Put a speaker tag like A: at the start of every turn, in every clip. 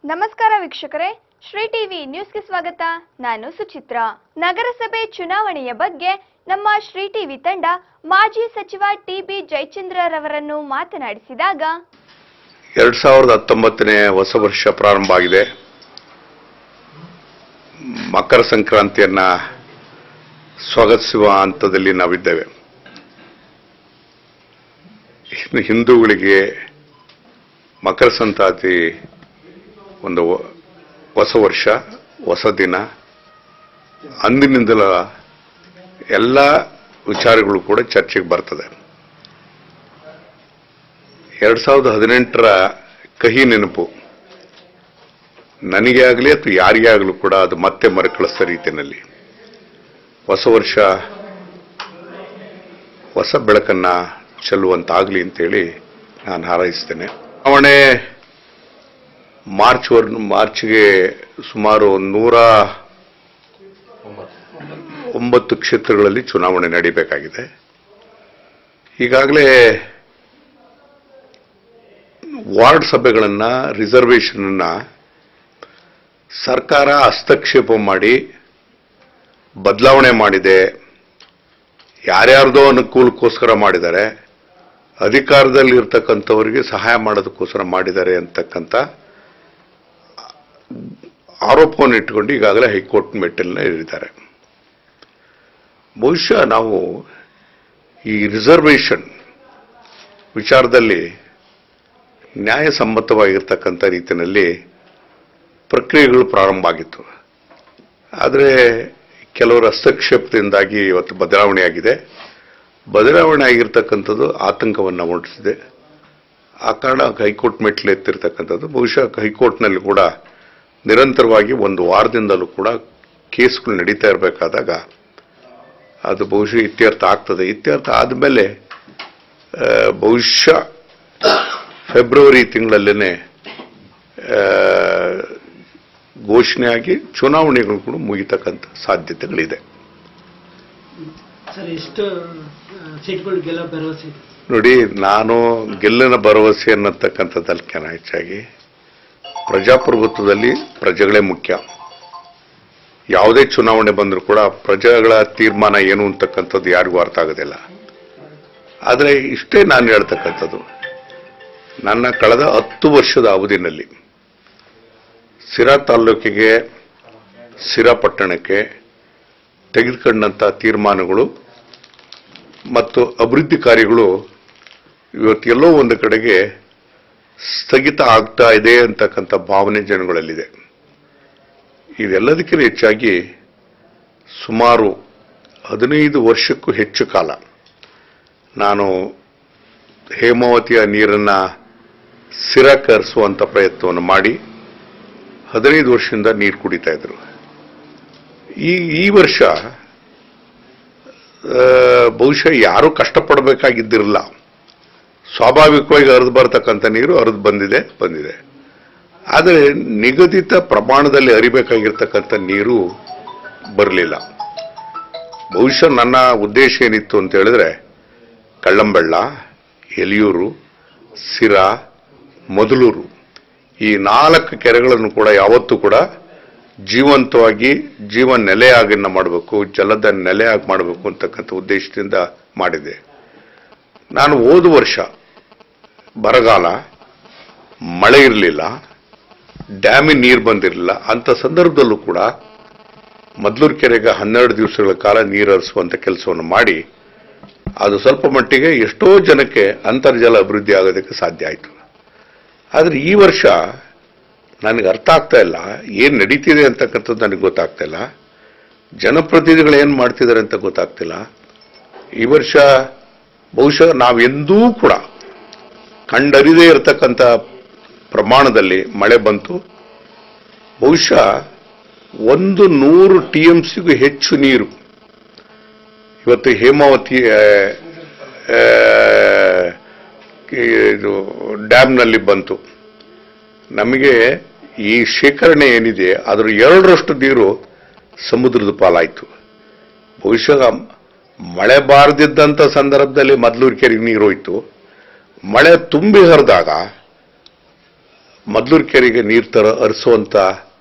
A: ನಮಸ್ಕಾರ ವೀಕ್ಷಕರೇ ಶ್ರೀ ಟಿವಿ ನ್ಯೂಸ್ಗೆ ಸ್ವಾಗತ ನಾನು ಸುಚಿತ್ರ ನಗರಸಭೆ ಚುನಾವಣೆಯ ಬಗ್ಗೆ ನಮ್ಮ ಶ್ರೀ ಟಿವಿ ತಂಡ ಮಾಜಿ ಸಚಿವ ಟಿಬಿ ಜಯಚಂದ್ರರವರನ್ನು ಮಾತನಾಡಿಸಿದಾಗ
B: ಎರಡ್ ಸಾವಿರದ ಹತ್ತೊಂಬತ್ತನೇ ಹೊಸ ವರ್ಷ ಪ್ರಾರಂಭ ಆಗಿದೆ ಮಕರ ಸಂಕ್ರಾಂತಿಯನ್ನ ಸ್ವಾಗತಿಸುವ ಹಂತದಲ್ಲಿ ನಾವಿದ್ದೇವೆ ಇನ್ನು ಹಿಂದೂಗಳಿಗೆ ಮಕರ ಸಂಕ್ರಾಂತಿ ಒಂದು ವ- ಹೊಸ ವರ್ಷ ಹೊಸ ದಿನ ಅಂದಿನಿಂದಲ ಎಲ್ಲ ವಿಚಾರಗಳು ಕೂಡ ಚರ್ಚೆಗೆ ಬರ್ತದೆ ಎರಡ್ ಸಾವಿರದ ಹದಿನೆಂಟರ ಕಹಿ ನೆನಪು ನನಗೆ ಆಗಲಿ ಅಥವಾ ಯಾರಿಗೇ ಆಗಲಿ ಕೂಡ ಅದು ಮತ್ತೆ ಮರುಕಳಿಸ್ತ ರೀತಿಯಲ್ಲಿ ಹೊಸ ವರ್ಷ ಹೊಸ ಬೆಳಕನ್ನ ಚೆಲ್ಲುವಂತಾಗಲಿ ಅಂತೇಳಿ ನಾನು ಹಾರೈಸ್ತೇನೆ ಚುನಾವಣೆ ಮಾರ್ಚ್ ವರ್ ಮಾರ್ಚ್ಗೆ ಸುಮಾರು ನೂರ ಒಂಬತ್ತು ಕ್ಷೇತ್ರಗಳಲ್ಲಿ ಚುನಾವಣೆ ನಡೀಬೇಕಾಗಿದೆ ಈಗಾಗಲೇ ವಾರ್ಡ್ ಸಭೆಗಳನ್ನ ರಿಸರ್ವೇಷನ್ ಅನ್ನ ಸರ್ಕಾರ ಹಸ್ತಕ್ಷೇಪ ಮಾಡಿ ಬದಲಾವಣೆ ಮಾಡಿದೆ ಯಾರ್ಯಾರ್ದೋ ಅನುಕೂಲಕ್ಕೋಸ್ಕರ ಮಾಡಿದ್ದಾರೆ ಅಧಿಕಾರದಲ್ಲಿ ಇರ್ತಕ್ಕಂಥವರಿಗೆ ಸಹಾಯ ಮಾಡೋದಕ್ಕೋಸ್ಕರ ಮಾಡಿದ್ದಾರೆ ಅಂತಕ್ಕಂಥ ಆರೋಪವನ್ನು ಇಟ್ಟುಕೊಂಡು ಈಗಾಗಲೇ ಹೈಕೋರ್ಟ್ ಮೆಟ್ಟಲನ್ನ ಏರಿದ್ದಾರೆ ಬಹುಶಃ ನಾವು ಈ ರಿಸರ್ವೇಷನ್ ವಿಚಾರದಲ್ಲಿ ನ್ಯಾಯಸಮ್ಮತವಾಗಿರ್ತಕ್ಕಂಥ ರೀತಿಯಲ್ಲಿ ಪ್ರಕ್ರಿಯೆಗಳು ಪ್ರಾರಂಭ ಆಗಿತ್ತು ಆದರೆ ಕೆಲವರ ಹಸ್ತಕ್ಷೇಪದಿಂದಾಗಿ ಇವತ್ತು ಬದಲಾವಣೆಯಾಗಿದೆ ಬದಲಾವಣೆ ಆಗಿರ್ತಕ್ಕಂಥದ್ದು ಆತಂಕವನ್ನು ಮೂಡಿಸಿದೆ ಆ ಕಾರಣ ಹೈಕೋರ್ಟ್ ಮೆಟ್ಲು ಎತ್ತಿರ್ತಕ್ಕಂಥದ್ದು ಬಹುಶಃ ಹೈಕೋರ್ಟ್ನಲ್ಲಿ ಕೂಡ ನಿರಂತರವಾಗಿ ಒಂದು ವಾರದಿಂದಲೂ ಕೂಡ ಕೇಸ್ಗಳು ನಡೀತಾ ಇರಬೇಕಾದಾಗ ಅದು ಬಹುಶಃ ಇತ್ಯರ್ಥ ಆಗ್ತದೆ ಇತ್ಯರ್ಥ ಆದಮೇಲೆ ಬಹುಶಃ ಫೆಬ್ರವರಿ ತಿಂಗಳಲ್ಲೇನೆ ಆ, ಘೋಷಣೆಯಾಗಿ ಚುನಾವಣೆಗಳು ಕೂಡ ಮುಗಿತಕ್ಕಂಥ ಸಾಧ್ಯತೆಗಳಿದೆ
C: ಸರ್ ಎಷ್ಟು ಆ, ಸೀಟ್ಗಳು ಗೆಲ್ಲೋ ಭರವಸೆ ಇದೆ
B: ನೋಡಿ ನಾನು ಗೆಲ್ಲಿನ ಭರವಸೆ ಅನ್ನತಕ್ಕಂಥದ್ದಲ್ಕೆನ ಹೆಚ್ಚಾಗಿ ಪ್ರಜಾಪ್ರಭುತ್ವದಲ್ಲಿ ಪ್ರಜೆಗಳೇ ಮುಖ್ಯ ಯಾವುದೇ ಚುನಾವಣೆ ಬಂದರೂ ಕೂಡ ಪ್ರಜೆಗಳ ತೀರ್ಮಾನ ಏನು ಅಂತಕ್ಕಂಥದ್ದು ಯಾರಿಗೂ ಅರ್ಥ ಆಗೋದಿಲ್ಲ ಆದರೆ ಇಷ್ಟೇ ನಾನು ಹೇಳ್ತಕ್ಕಂಥದ್ದು ನನ್ನ ಕಳೆದ ಹತ್ತು ವರ್ಷದ ಅವಧಿನಲ್ಲಿ ಸಿರಾ ತಾಲ್ಲೂಕಿಗೆ ಸಿರಾ ಪಟ್ಟಣಕ್ಕೆ ತೆಗೆದುಕೊಂಡಂಥ ತೀರ್ಮಾನಗಳು ಮತ್ತು ಅಭಿವೃದ್ಧಿ ಕಾರ್ಯಗಳು ಇವತ್ತೆಲ್ಲೋ ಒಂದು ಕಡೆಗೆ ಸ್ಥಗಿತ ಆಗ್ತಾ ಇದೆ ಅಂತಕ್ಕಂಥ ಭಾವನೆ ಜನಗಳಲ್ಲಿದೆ ಇದೆಲ್ಲದಕ್ಕಿಂತ ಹೆಚ್ಚಾಗಿ ಸುಮಾರು ಹದಿನೈದು ವರ್ಷಕ್ಕೂ ಹೆಚ್ಚು ಕಾಲ ನಾನು ಹೇಮಾವತಿಯ ನೀರನ್ನ ಸಿರಕರಿಸುವಂಥ ಪ್ರಯತ್ನವನ್ನು ಮಾಡಿ ಹದಿನೈದು ವರ್ಷದಿಂದ ನೀರು ಕುಡಿತಾ ಇದ್ರು ಈ ಈ ವರ್ಷ ಆ, ಬಹುಶಃ ಯಾರೂ ಕಷ್ಟಪಡಬೇಕಾಗಿದ್ದಿರಲ್ಲ ಸ್ವಾಭಾವಿಕವಾಗಿ ಹರಿದು ಬರ್ತಕ್ಕಂಥ ನೀರು ಹರಿದು ಬಂದಿದೆ ಬಂದಿದೆ ಆದರೆ ನಿಗದಿತ ಪ್ರಮಾಣದಲ್ಲಿ ಹರಿಬೇಕಾಗಿರ್ತಕ್ಕಂಥ ನೀರು ಬರಲಿಲ್ಲ ಬಹುಶಃ ನನ್ನ ಉದ್ದೇಶ ಏನಿತ್ತು ಅಂತ ಹೇಳಿದ್ರೆ ಕಳ್ಳಂಬೆಳ್ಳ ಎಲಿಯೂರು ಸಿರಾ ಮೊದಲೂರು ಈ ನಾಲ್ಕು ಕೆರೆಗಳನ್ನು ಕೂಡ ಯಾವತ್ತೂ ಕೂಡ ಜೀವಂತವಾಗಿ ಜೀವ ನೆಲೆಯಾಗನ್ನ ಮಾಡಬೇಕು ಜಲದ ನೆಲೆಯಾಗಿ ಮಾಡಬೇಕು ಅಂತಕ್ಕಂಥ ಉದ್ದೇಶದಿಂದ ಮಾಡಿದೆ ನಾನು ಹೋದ ವರ್ಷ ಬರಗಾಲ ಮಳೆ ಇರಲಿಲ್ಲ ಡ್ಯಾಮಿನ ನೀರು ಬಂದಿರಲಿಲ್ಲ ಅಂತ ಸಂದರ್ಭದಲ್ಲೂ ಕೂಡ ಮದ್ಲೂರು ಕೆರೆಗೆ ಹನ್ನೆರಡು ದಿವಸಗಳ ಕಾಲ ನೀರು ಹರಿಸುವಂತ ಕೆಲಸವನ್ನು ಮಾಡಿ ಅದು ಸ್ವಲ್ಪ ಮಟ್ಟಿಗೆ ಎಷ್ಟೋ ಜನಕ್ಕೆ ಅಂತರ್ಜಲ ಅಭಿವೃದ್ಧಿ ಆಗೋದಕ್ಕೆ ಸಾಧ್ಯ ಆಯಿತು ಆದರೆ ಈ ವರ್ಷ ನನಗೆ ಅರ್ಥ ಆಗ್ತಾ ಇಲ್ಲ ಏನು ನಡೀತಿದೆ ಅಂತಕ್ಕಂಥದ್ದು ನನಗೆ ಗೊತ್ತಾಗ್ತಾ ಇಲ್ಲ ಜನಪ್ರತಿನಿಧಿಗಳು ಏನು ಮಾಡ್ತಿದ್ದಾರೆ ಅಂತ ಗೊತ್ತಾಗ್ತಿಲ್ಲ ಈ ವರ್ಷ ಬಹುಶಃ ನಾವೆಂದೂ ಕೂಡ ಕಂಡರಿದೇ ಇರತಕ್ಕಂಥ ಪ್ರಮಾಣದಲ್ಲಿ ಮಳೆ ಬಂತು ಬಹುಶಃ ಒಂದು ನೂರು ಟಿ ಎಂ ಸಿಗೂ ಹೆಚ್ಚು ನೀರು ಇವತ್ತು ಹೇಮಾವತಿ ಆ, ಆ, ಇದು ಡ್ಯಾಮ್ನಲ್ಲಿ ಬಂತು ನಮಗೆ ಈ ಶೇಖರಣೆ ಏನಿದೆ ಅದರ ಎರಡರಷ್ಟು ನೀರು ಸಮುದ್ರದ ಪಾಲಾಯಿತು ಬಹುಶಃ ಮಳೆ ಬಾರದಿದ್ದಂಥ ಸಂದರ್ಭದಲ್ಲಿ ಮದ್ಲೂರು ಕೆರೆಗೆ ನೀರು ಹೋಯ್ತು ಮಳೆ ತುಂಬಿ ಹರಿದಾಗ ಮದ್ಲೂರು ಕೆರೆಗೆ ನೀರು ತರ ಹರಿಸುವಂತ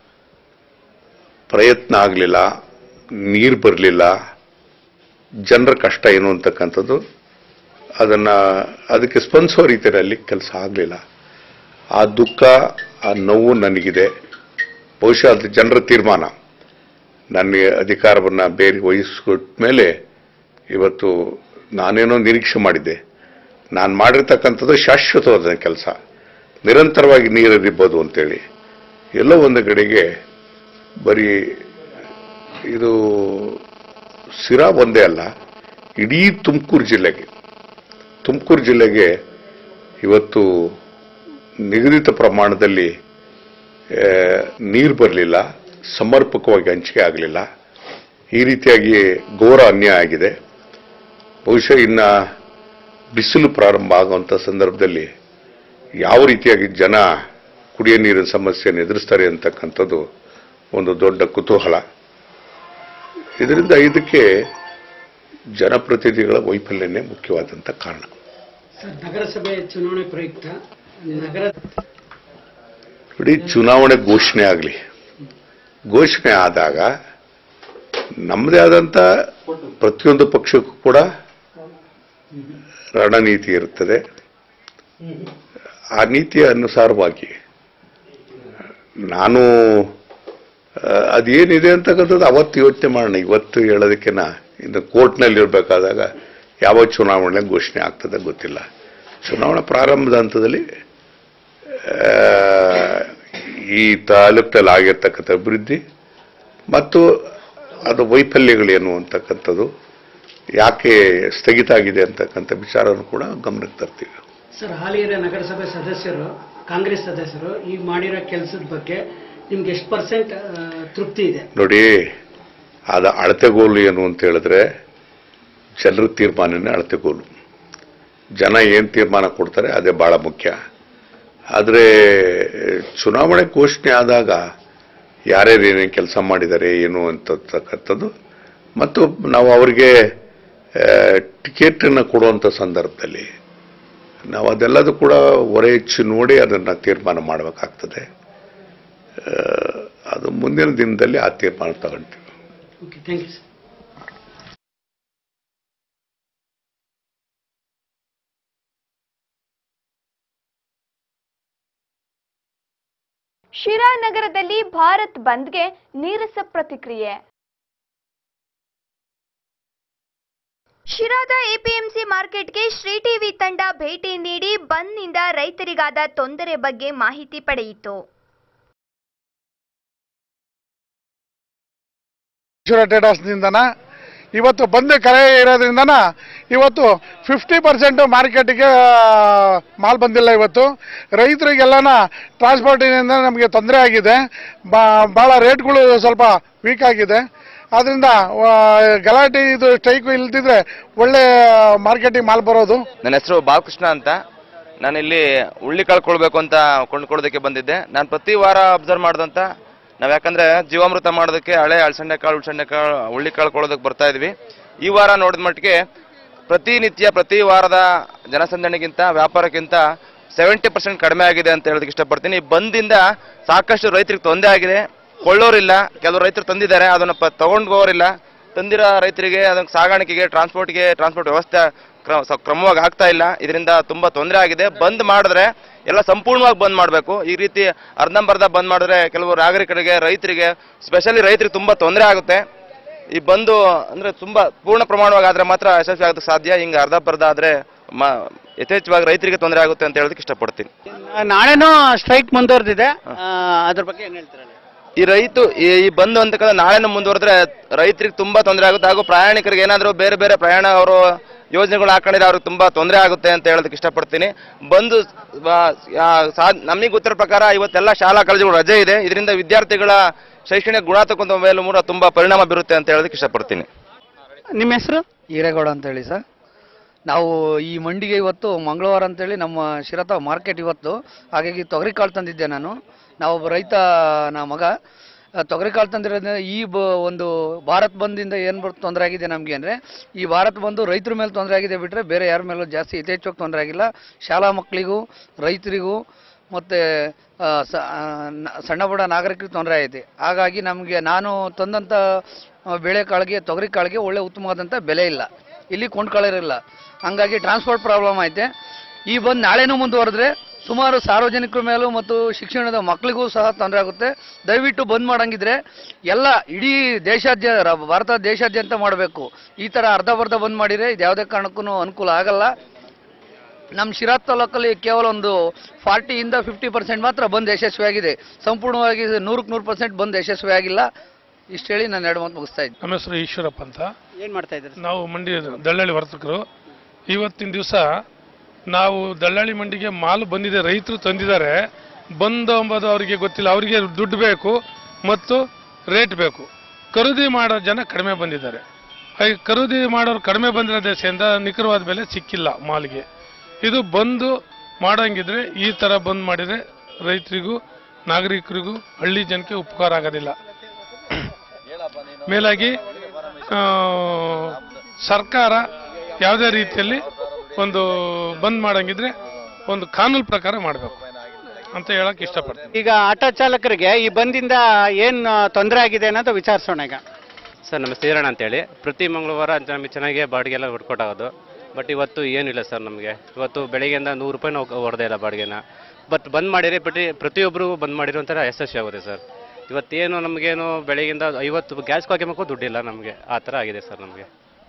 B: ಪ್ರಯತ್ನ ಆಗಲಿಲ್ಲ ನೀರು ಬರಲಿಲ್ಲ ಜನರ ಕಷ್ಟ ಏನು ಅಂತಕ್ಕಂಥದ್ದು ಅದನ್ನ ಅದಕ್ಕೆ ಸ್ಪಂದಿಸೋ ರೀತಿಯಲ್ಲಿ ಕೆಲಸ ಆಗಲಿಲ್ಲ ಆ ದುಃಖ ಆ ನೋವು ನನಗಿದೆ ಬಹುಶಃ ಅದು ಜನರ ತೀರ್ಮಾನ ನನಗೆ ಅಧಿಕಾರವನ್ನು ಬೇರೆ ವಹಿಸ್ಕೊಟ್ಟ ಮೇಲೆ ಇವತ್ತು ನಾನೇನೋ ನಿರೀಕ್ಷೆ ಮಾಡಿದ್ದೆ ನಾನು ಮಾಡಿರ್ತಕ್ಕಂಥದ್ದು ಶಾಶ್ವತವಾದ ಕೆಲಸ ನಿರಂತರವಾಗಿ ನೀರರಿಬೋದು ಅಂತೇಳಿ ಎಲ್ಲೋ ಒಂದು ಕಡೆಗೆ ಬರೀ ಇದು ಸಿರಾ ಒಂದೇ ಅಲ್ಲ ಇಡೀ ತುಮಕೂರು ಜಿಲ್ಲೆಗೆ ತುಮಕೂರು ಜಿಲ್ಲೆಗೆ ಇವತ್ತು ನಿಗದಿತ ಪ್ರಮಾಣದಲ್ಲಿ ನೀರು ಬರಲಿಲ್ಲ ಸಮರ್ಪಕವಾಗಿ ಹಂಚಿಕೆ ಆಗಲಿಲ್ಲ ಈ ರೀತಿಯಾಗಿ ಘೋರ ಅನ್ಯಾಯ ಆಗಿದೆ ಬಹುಶಃ ಇನ್ನ ಬಿಸಿಲು ಪ್ರಾರಂಭ ಆಗುವಂಥ ಸಂದರ್ಭದಲ್ಲಿ ಯಾವ ರೀತಿಯಾಗಿ ಜನ ಕುಡಿಯೋ ನೀರಿನ ಸಮಸ್ಯೆಯನ್ನು ಎದುರಿಸ್ತಾರೆ ಅಂತಕ್ಕಂಥದ್ದು ಒಂದು ದೊಡ್ಡ ಕುತೂಹಲ ಇದರಿಂದ ಇದಕ್ಕೆ ಜನಪ್ರತಿನಿಧಿಗಳ ವೈಫಲ್ಯನೇ ಮುಖ್ಯವಾದಂಥ ಕಾರಣ
C: ಸರ್ ನಗರಸಭೆ ಚುನಾವಣೆ ಪ್ರಯುಕ್ತ ನಗರ
B: ಇಡೀ ಚುನಾವಣೆ ಘೋಷಣೆ ಆಗಲಿ ಘೋಷಣೆ ಆದಾಗ ನಮ್ಮದೇ ಆದಂಥ ಪ್ರತಿಯೊಂದು ಪಕ್ಷಕ್ಕೂ ಕೂಡ ರಣನೀತಿ ಇರುತ್ತದೆ ಆ ನೀತಿಯ ಅನುಸಾರವಾಗಿ ನಾನು ಆ, ಅದೇನಿದೆ ಅಂತಕ್ಕಂಥದ್ದು ಅವತ್ತು ಯೋಚನೆ ಮಾಡೋಣ ಇವತ್ತು ಹೇಳೋದಕ್ಕಿನ ಇನ್ನು ಕೋರ್ಟ್ನಲ್ಲಿ ಇರಬೇಕಾದಾಗ ಯಾವ ಚುನಾವಣೆ ಘೋಷಣೆ ಆಗ್ತದೆ ಗೊತ್ತಿಲ್ಲ ಚುನಾವಣಾ ಪ್ರಾರಂಭದ ಹಂತದಲ್ಲಿ ಆ, ಈ ತಾಲೂಕಿನಲ್ಲಿ ಆಗಿರ್ತಕ್ಕಂಥ ಅಭಿವೃದ್ಧಿ ಮತ್ತು ಅದು ವೈಫಲ್ಯಗಳೇನು ಅಂತಕ್ಕಂಥದ್ದು ಯಾಕೆ ಸ್ಥಗಿತ ಆಗಿದೆ ಅಂತಕ್ಕಂಥ ವಿಚಾರನೂ ಕೂಡ ಗಮನಕ್ಕೆ ತರ್ತೀವಿ
C: ಸರ್ ಹಾಲಿಯ ನಗರಸಭೆ ಸದಸ್ಯರು ಕಾಂಗ್ರೆಸ್ ಸದಸ್ಯರು ಈಗ ಮಾಡಿರೋ ಕೆಲಸದ ಬಗ್ಗೆ ನಿಮ್ಗೆ ಎಷ್ಟು ಪರ್ಸೆಂಟ್ ತೃಪ್ತಿ ಇದೆ
B: ನೋಡಿ ಅದ ಅಳತೆಗೋಲು ಏನು ಅಂತ ಹೇಳಿದ್ರೆ ಜನರ ತೀರ್ಮಾನನೇ ಅಳತೆಗೋಲು ಜನ ಏನು ತೀರ್ಮಾನ ಕೊಡ್ತಾರೆ ಅದೇ ಬಹಳ ಮುಖ್ಯ ಆದರೆ ಚುನಾವಣೆ ಘೋಷಣೆ ಆದಾಗ ಯಾರ್ಯಾರು ಏನೇನು ಕೆಲಸ ಮಾಡಿದ್ದಾರೆ ಏನು ಅಂತಕ್ಕಂಥದ್ದು ಮತ್ತು ನಾವು ಅವರಿಗೆ ಟಿಕೆಟನ್ನು ಕೊಡುವಂಥ ಸಂದರ್ಭದಲ್ಲಿ ನಾವು ಅದೆಲ್ಲದೂ ಕೂಡ ಹೊರೆ ಹೆಚ್ಚು ನೋಡಿ ಅದನ್ನು ತೀರ್ಮಾನ ಮಾಡಬೇಕಾಗ್ತದೆ ಆ, ಅದು ಮುಂದಿನ ದಿನದಲ್ಲಿ ಆ ತೀರ್ಮಾನ ತಗೊಳ್ತೀವಿ
C: okay thank you sir
A: Sira ನಗರದಲ್ಲಿ ಭಾರತ್ ಬಂದ್ಗೆ ನೀರಸ ಪ್ರತಿಕ್ರಿಯೆ ಶಿರಾದ ಎಪಿಎಂಸಿ ಮಾರ್ಕೆಟ್ಗೆ ಶ್ರೀ ಟಿವಿ ತಂಡ ಭೇಟಿ ನೀಡಿ ಬಂದ್ನಿಂದ ರೈತರಿಗಾದ ತೊಂದರೆ ಬಗ್ಗೆ ಮಾಹಿತಿ ಪಡೆಯಿತು
D: ಈಶ್ವರ ಟ್ರೇಡರ್ಸ್ನಿಂದನ ಇವತ್ತು ಬಂದು ಕರೆ ಇರೋದ್ರಿಂದನ ಇವತ್ತು ಫಿಫ್ಟಿ ಪರ್ಸೆಂಟು ಮಾರ್ಕೆಟಿಗೆ ಮಾಲ್ ಬಂದಿಲ್ಲ ಇವತ್ತು ರೈತರಿಗೆಲ್ಲನ ಟ್ರಾನ್ಸ್ಪೋರ್ಟಿನಿಂದ ನಮಗೆ ತೊಂದರೆ ಆಗಿದೆ ಬಾ- ಭಾಳ ರೇಟ್ಗಳು ಸ್ವಲ್ಪ ವೀಕ್ ಆಗಿದೆ ಆದ್ದರಿಂದ ಗಲಾಟೆ ಇದು ಸ್ಟ್ರೈಕು ಇಲ್ದಿದ್ರೆ ಒಳ್ಳೆ ಮಾರ್ಕೆಟಿಗೆ ಮಾಲ್ ಬರೋದು
E: ನನ್ನ ಹೆಸರು ಬಾಲಕೃಷ್ಣ ಅಂತ ನಾನು ಇಲ್ಲಿ ಉಳ್ಳಿ ಕಳ್ಕೊಳ್ಬೇಕು ಅಂತ ಕೊಂಡ್ಕೊಳ್ಳೋದಕ್ಕೆ ಬಂದಿದ್ದೆ ನಾನು ಪ್ರತಿ ವಾರ ಅಬ್ಸರ್ವ್ ಮಾಡ್ದಂತ ನಾವು ಯಾಕಂದ್ರೆ ಜೀವಾಮೃತ ಮಾಡೋದಕ್ಕೆ ಹಳೆ ಅಳಸಂಡೆ ಕಾಳು ಉಳ್ಸಂಡೆ ಕಾಳು ಉಳ್ಳಿ ಕಳ್ಕೊಳ್ಳೋದಕ್ಕೆ ಬರ್ತಾ ಇದ್ವಿ ಈ ವಾರ ನೋಡಿದ ಮಟ್ಟಿಗೆ ಪ್ರತಿನಿತ್ಯ ಪ್ರತಿ ವಾರದ ಜನಸಂದಣಿಗಿಂತ ವ್ಯಾಪಾರಕ್ಕಿಂತ ಸೆವೆಂಟಿ ಪರ್ಸೆಂಟ್ ಕಡಿಮೆ ಆಗಿದೆ ಅಂತ ಹೇಳೋದಕ್ಕೆ ಇಷ್ಟಪಡ್ತೀನಿ ಈ ಬಂದಿಂದ ಸಾಕಷ್ಟು ರೈತರಿಗೆ ತೊಂದರೆ ಆಗಿದೆ ಕೊಳ್ಳೋರಿಲ್ಲ ಕೆಲವು ರೈತರು ತಂದಿದ್ದಾರೆ ಅದನ್ನು ಪ ತಗೊಂಡೋರಿಲ್ಲ ತಂದಿರೋ ರೈತರಿಗೆ ಅದಕ್ಕೆ ಸಾಗಾಣಿಕೆಗೆ ಟ್ರಾನ್ಸ್ಪೋರ್ಟ್ಗೆ ಟ್ರಾನ್ಸ್ಪೋರ್ಟ್ ವ್ಯವಸ್ಥೆ ಕ್ರ- ಸ- ಕ್ರಮವಾಗಿ ಆಗ್ತಾ ಇಲ್ಲ ಇದರಿಂದ ತುಂಬಾ ತೊಂದರೆ ಆಗಿದೆ ಬಂದ್ ಮಾಡಿದ್ರೆ ಎಲ್ಲ ಸಂಪೂರ್ಣವಾಗಿ ಬಂದ್ ಮಾಡಬೇಕು ಈ ರೀತಿ ಅರ್ಧಂಬರ್ಧ ಬಂದ್ ಮಾಡಿದ್ರೆ ಕೆಲವು ನಾಗರಿಕರಿಗೆ ರೈತರಿಗೆ ಸ್ಪೆಷಲಿ ರೈತರಿಗೆ ತುಂಬಾ ತೊಂದರೆ ಆಗುತ್ತೆ ಈ ಬಂದು ಅಂದ್ರೆ ತುಂಬಾ ಪೂರ್ಣ ಪ್ರಮಾಣವಾಗಿ ಆದ್ರೆ ಮಾತ್ರ ಯಶಸ್ವಿ ಆಗೋದಕ್ಕೆ ಸಾಧ್ಯ ಹಿಂಗೆ ಅರ್ಧಂಬರ್ಧ ಆದ್ರೆ ಮ ಯಥೇಚ್ಛವಾಗಿ ರೈತರಿಗೆ ತೊಂದರೆ ಆಗುತ್ತೆ ಅಂತ ಹೇಳೋದಕ್ಕೆ ಇಷ್ಟಪಡ್ತೀನಿ
C: ನಾಳೆನೂ ಸ್ಟ್ರೈಕ್ ಮುಂದುವರೆದಿದೆ ಅದ್ರ ಬಗ್ಗೆ ಏನ್ ಹೇಳ್ತೀರಾ
E: ಈ ರೈತು ಈ ಈ ಬಂದು ಅಂತಕ್ಕಂಥ ನಾಳೆನೂ ಮುಂದುವರೆದ್ರೆ ರೈತರಿಗೆ ತುಂಬಾ ತೊಂದರೆ ಆಗುತ್ತೆ ಹಾಗೂ ಪ್ರಯಾಣಿಕರಿಗೆ ಏನಾದರೂ ಬೇರೆ ಬೇರೆ ಪ್ರಯಾಣ ಅವರು ಯೋಜನೆಗಳು ಹಾಕೊಂಡಿದ್ರೆ ಅವ್ರಿಗೆ ತುಂಬಾ ತೊಂದರೆ ಆಗುತ್ತೆ ಅಂತ ಹೇಳೋದಕ್ಕೆ ಇಷ್ಟಪಡ್ತೀನಿ ಬಂದು ನಮಗೆ ಗೊತ್ತಿರೋ ಪ್ರಕಾರ ಇವತ್ತೆಲ್ಲ ಶಾಲಾ ಕಾಲೇಜುಗಳು ರಜೆ ಇದೆ ಇದರಿಂದ ವಿದ್ಯಾರ್ಥಿಗಳ ಶೈಕ್ಷಣಿಕ ಗುಣಾತ್ಮಕ ಮೇಲೆ ಮೂಲ ತುಂಬಾ ಪರಿಣಾಮ ಬೀರುತ್ತೆ ಅಂತ ಹೇಳೋದಕ್ಕೆ ಇಷ್ಟಪಡ್ತೀನಿ
C: ನಿಮ್ಮ ಹೆಸರು
F: ಈರೇಗೌಡ ಅಂತ ಹೇಳಿ ಸರ್ ನಾವು ಈ ಮಂಡಿಗೆ ಇವತ್ತು ಮಂಗಳವಾರ ಅಂತೇಳಿ ನಮ್ಮ ಶಿರತ ಮಾರ್ಕೆಟ್ ಇವತ್ತು ಹಾಗಾಗಿ ತೊಗರಿ ಕಾಳು ತಂದಿದ್ದೆ ನಾನು ನಾವು ಒಬ್ಬ ರೈತ ನಾ ಮಗ ಆ, ತೊಗರಿ ಕಾಳು ತಂದಿರೋದ್ರಿಂದ ಈ ಬ ಒಂದು ಭಾರತ್ ಬಂದಿಂದ ಏನು ಬರ್ ತೊಂದರೆ ಆಗಿದೆ ನಮಗೆ ಅಂದರೆ ಈ ಭಾರತ್ ಬಂದು ರೈತರ ಮೇಲೆ ತೊಂದರೆ ಆಗಿದೆ ಬಿಟ್ಟರೆ ಬೇರೆ ಯಾರ ಮೇಲೂ ಜಾಸ್ತಿ ಯಥೇಚ್ಛವಾಗಿ ತೊಂದರೆ ಆಗಿಲ್ಲ ಶಾಲಾ ಮಕ್ಕಳಿಗೂ ರೈತರಿಗೂ ಮತ್ತು ಸಣ್ಣ ಪುಟ್ಟ ನಾಗರಿಕರಿಗೆ ತೊಂದರೆ ಐತೆ ಹಾಗಾಗಿ ನಮಗೆ ನಾನು ತಂದಂಥ ಆ, ಬೇಳೆಕಾಳಿಗೆ ತೊಗರಿ ಕಾಳಿಗೆ ಒಳ್ಳೆ ಉತ್ತಮವಾದಂಥ ಬೆಲೆ ಇಲ್ಲ ಇಲ್ಲಿ ಕೊಂಡ್ಕೊಳ್ಳೋರಿಲ್ಲ ಹಂಗಾಗಿ ಟ್ರಾನ್ಸ್ಪೋರ್ಟ್ ಪ್ರಾಬ್ಲಮ್ ಐತೆ ಈ ಬಂದು ನಾಳೆನೂ ಮುಂದುವರೆದ್ರೆ ಸುಮಾರು ಸಾರ್ವಜನಿಕರ ಮೇಲೂ ಮತ್ತು ಶಿಕ್ಷಣದ ಮಕ್ಕಳಿಗೂ ಸಹ ತೊಂದರೆ ಆಗುತ್ತೆ ದಯವಿಟ್ಟು ಬಂದ್ ಮಾಡಂಗಿದ್ರೆ ಎಲ್ಲ ಇಡೀ ದೇಶಾದ್ಯ ರ- ಭಾರತ ದೇಶಾದ್ಯಂತ ಮಾಡಬೇಕು ಈ ಥರ ಅರ್ಧ ಬರ್ಧ ಬಂದ್ ಮಾಡಿದರೆ ಇದು ಯಾವುದೇ ಕಾರಣಕ್ಕೂ ಅನುಕೂಲ ಆಗಲ್ಲ ನಮ್ಮ ಶಿರಾ ತಾಲೂಕಲ್ಲಿ ಕೇವಲ ಒಂದು ಫಾರ್ಟಿಯಿಂದ ಫಿಫ್ಟಿ ಪರ್ಸೆಂಟ್ ಮಾತ್ರ ಬಂದ್ ಯಶಸ್ವಿಯಾಗಿದೆ ಸಂಪೂರ್ಣವಾಗಿ ನೂರಕ್ಕೆ ನೂರು ಪರ್ಸೆಂಟ್ ಬಂದ್ ಯಶಸ್ವಿಯಾಗಿಲ್ಲ ಇಷ್ಟು ಹೇಳಿ ನಾನು ಎರಡು ಮಾತು ಮುಗಿಸ್ತಾ ಇದ್ದೀನಿ
G: ನಮ್ಮ ಹೆಸರು ಈಶ್ವರಪ್ಪ ಅಂತ
C: ಏನ್ ಮಾಡ್ತಾ ಇದ್ದಾರೆ
G: ನಾವು ಮಂಡಿ ದಳ್ಳಾಳಿ ವರ್ತಕರು ಇವತ್ತಿನ ದಿವಸ ನಾವು ದಳ್ಳಾಳಿ ಮಂಡಿಗೆ ಮಾಲು ಬಂದಿದೆ ರೈತರು ತಂದಿದ್ದಾರೆ ಬಂದು ಎಂಬುದು ಅವರಿಗೆ ಗೊತ್ತಿಲ್ಲ ಅವರಿಗೆ ದುಡ್ಡು ಬೇಕು ಮತ್ತು ರೇಟ್ ಬೇಕು ಖರೀದಿ ಮಾಡೋ ಜನ ಕಡಿಮೆ ಬಂದಿದ್ದಾರೆ ಹಾಗೆ ಖರೀದಿ ಮಾಡೋರು ಕಡಿಮೆ ಬಂದಿರೋ ದೇಶದಿಂದ ನಿಖರವಾದ ಬೆಲೆ ಸಿಕ್ಕಿಲ್ಲ ಮಾಲಿಗೆ ಇದು ಬಂದು ಮಾಡಂಗಿದ್ರೆ ಈ ಥರ ಬಂದ್ ಮಾಡಿದರೆ ರೈತರಿಗೂ ನಾಗರಿಕರಿಗೂ ಹಳ್ಳಿ ಜನಕ್ಕೆ ಉಪಕಾರ ಆಗೋದಿಲ್ಲ ಮೇಲಾಗಿ ಆ, ಸರ್ಕಾರ ಯಾವುದೇ ರೀತಿಯಲ್ಲಿ ಒಂದು ಬಂದ್ ಮಾಡಂಗಿದ್ರೆ ಒಂದು ಕಾನೂನು ಪ್ರಕಾರ ಮಾಡಬೇಕು ಅಂತ ಹೇಳಕ್ ಇಷ್ಟಪಡ್ತೀನಿ
C: ಈಗ ಆಟೋ ಚಾಲಕರಿಗೆ ಈ ಬಂದಿಂದ ಏನ್ ತೊಂದರೆ ಆಗಿದೆ ಅನ್ನೋದು ವಿಚಾರಿಸೋಣ ಈಗ
H: ಸರ್ ನಮ್ಮ ಶ್ರೀರಣ ಅಂತೇಳಿ ಪ್ರತಿ ಮಂಗಳವಾರ ಅಂತ ನಮಗೆ ಚೆನ್ನಾಗಿ ಬಾಡಿಗೆ ಎಲ್ಲ ಹೊಡ್ಕೊಟ್ಟಾಗೋದು ಬಟ್ ಇವತ್ತು ಏನಿಲ್ಲ ಸರ್ ನಮಗೆ ಇವತ್ತು ಬೆಳಿಗ್ಗೆಯಿಂದ ನೂರು ರೂಪಾಯಿ ನಾವು ಹೊಡೆದೇ ಇಲ್ಲ ಬಾಡಿಗೆನ ಬಟ್ ಬಂದ್ ಮಾಡಿರಿ ಪ್ರತಿ ಪ್ರತಿಯೊಬ್ಬರಿಗೂ ಬಂದ್ ಮಾಡಿರೋ ಒಂಥರ ಯಶಸ್ವಿ ಆಗುತ್ತೆ ಸರ್ ಇವತ್ತೇನು ನಮಗೇನು ಬೆಳಿಗ್ಗೆಯಿಂದ ಐವತ್ತು ಗ್ಯಾಸ್ ಹಾಕಿಬೇಕು ದುಡ್ಡಿಲ್ಲ ನಮಗೆ ಆ ಥರ ಆಗಿದೆ ಸರ್ ನಮಗೆ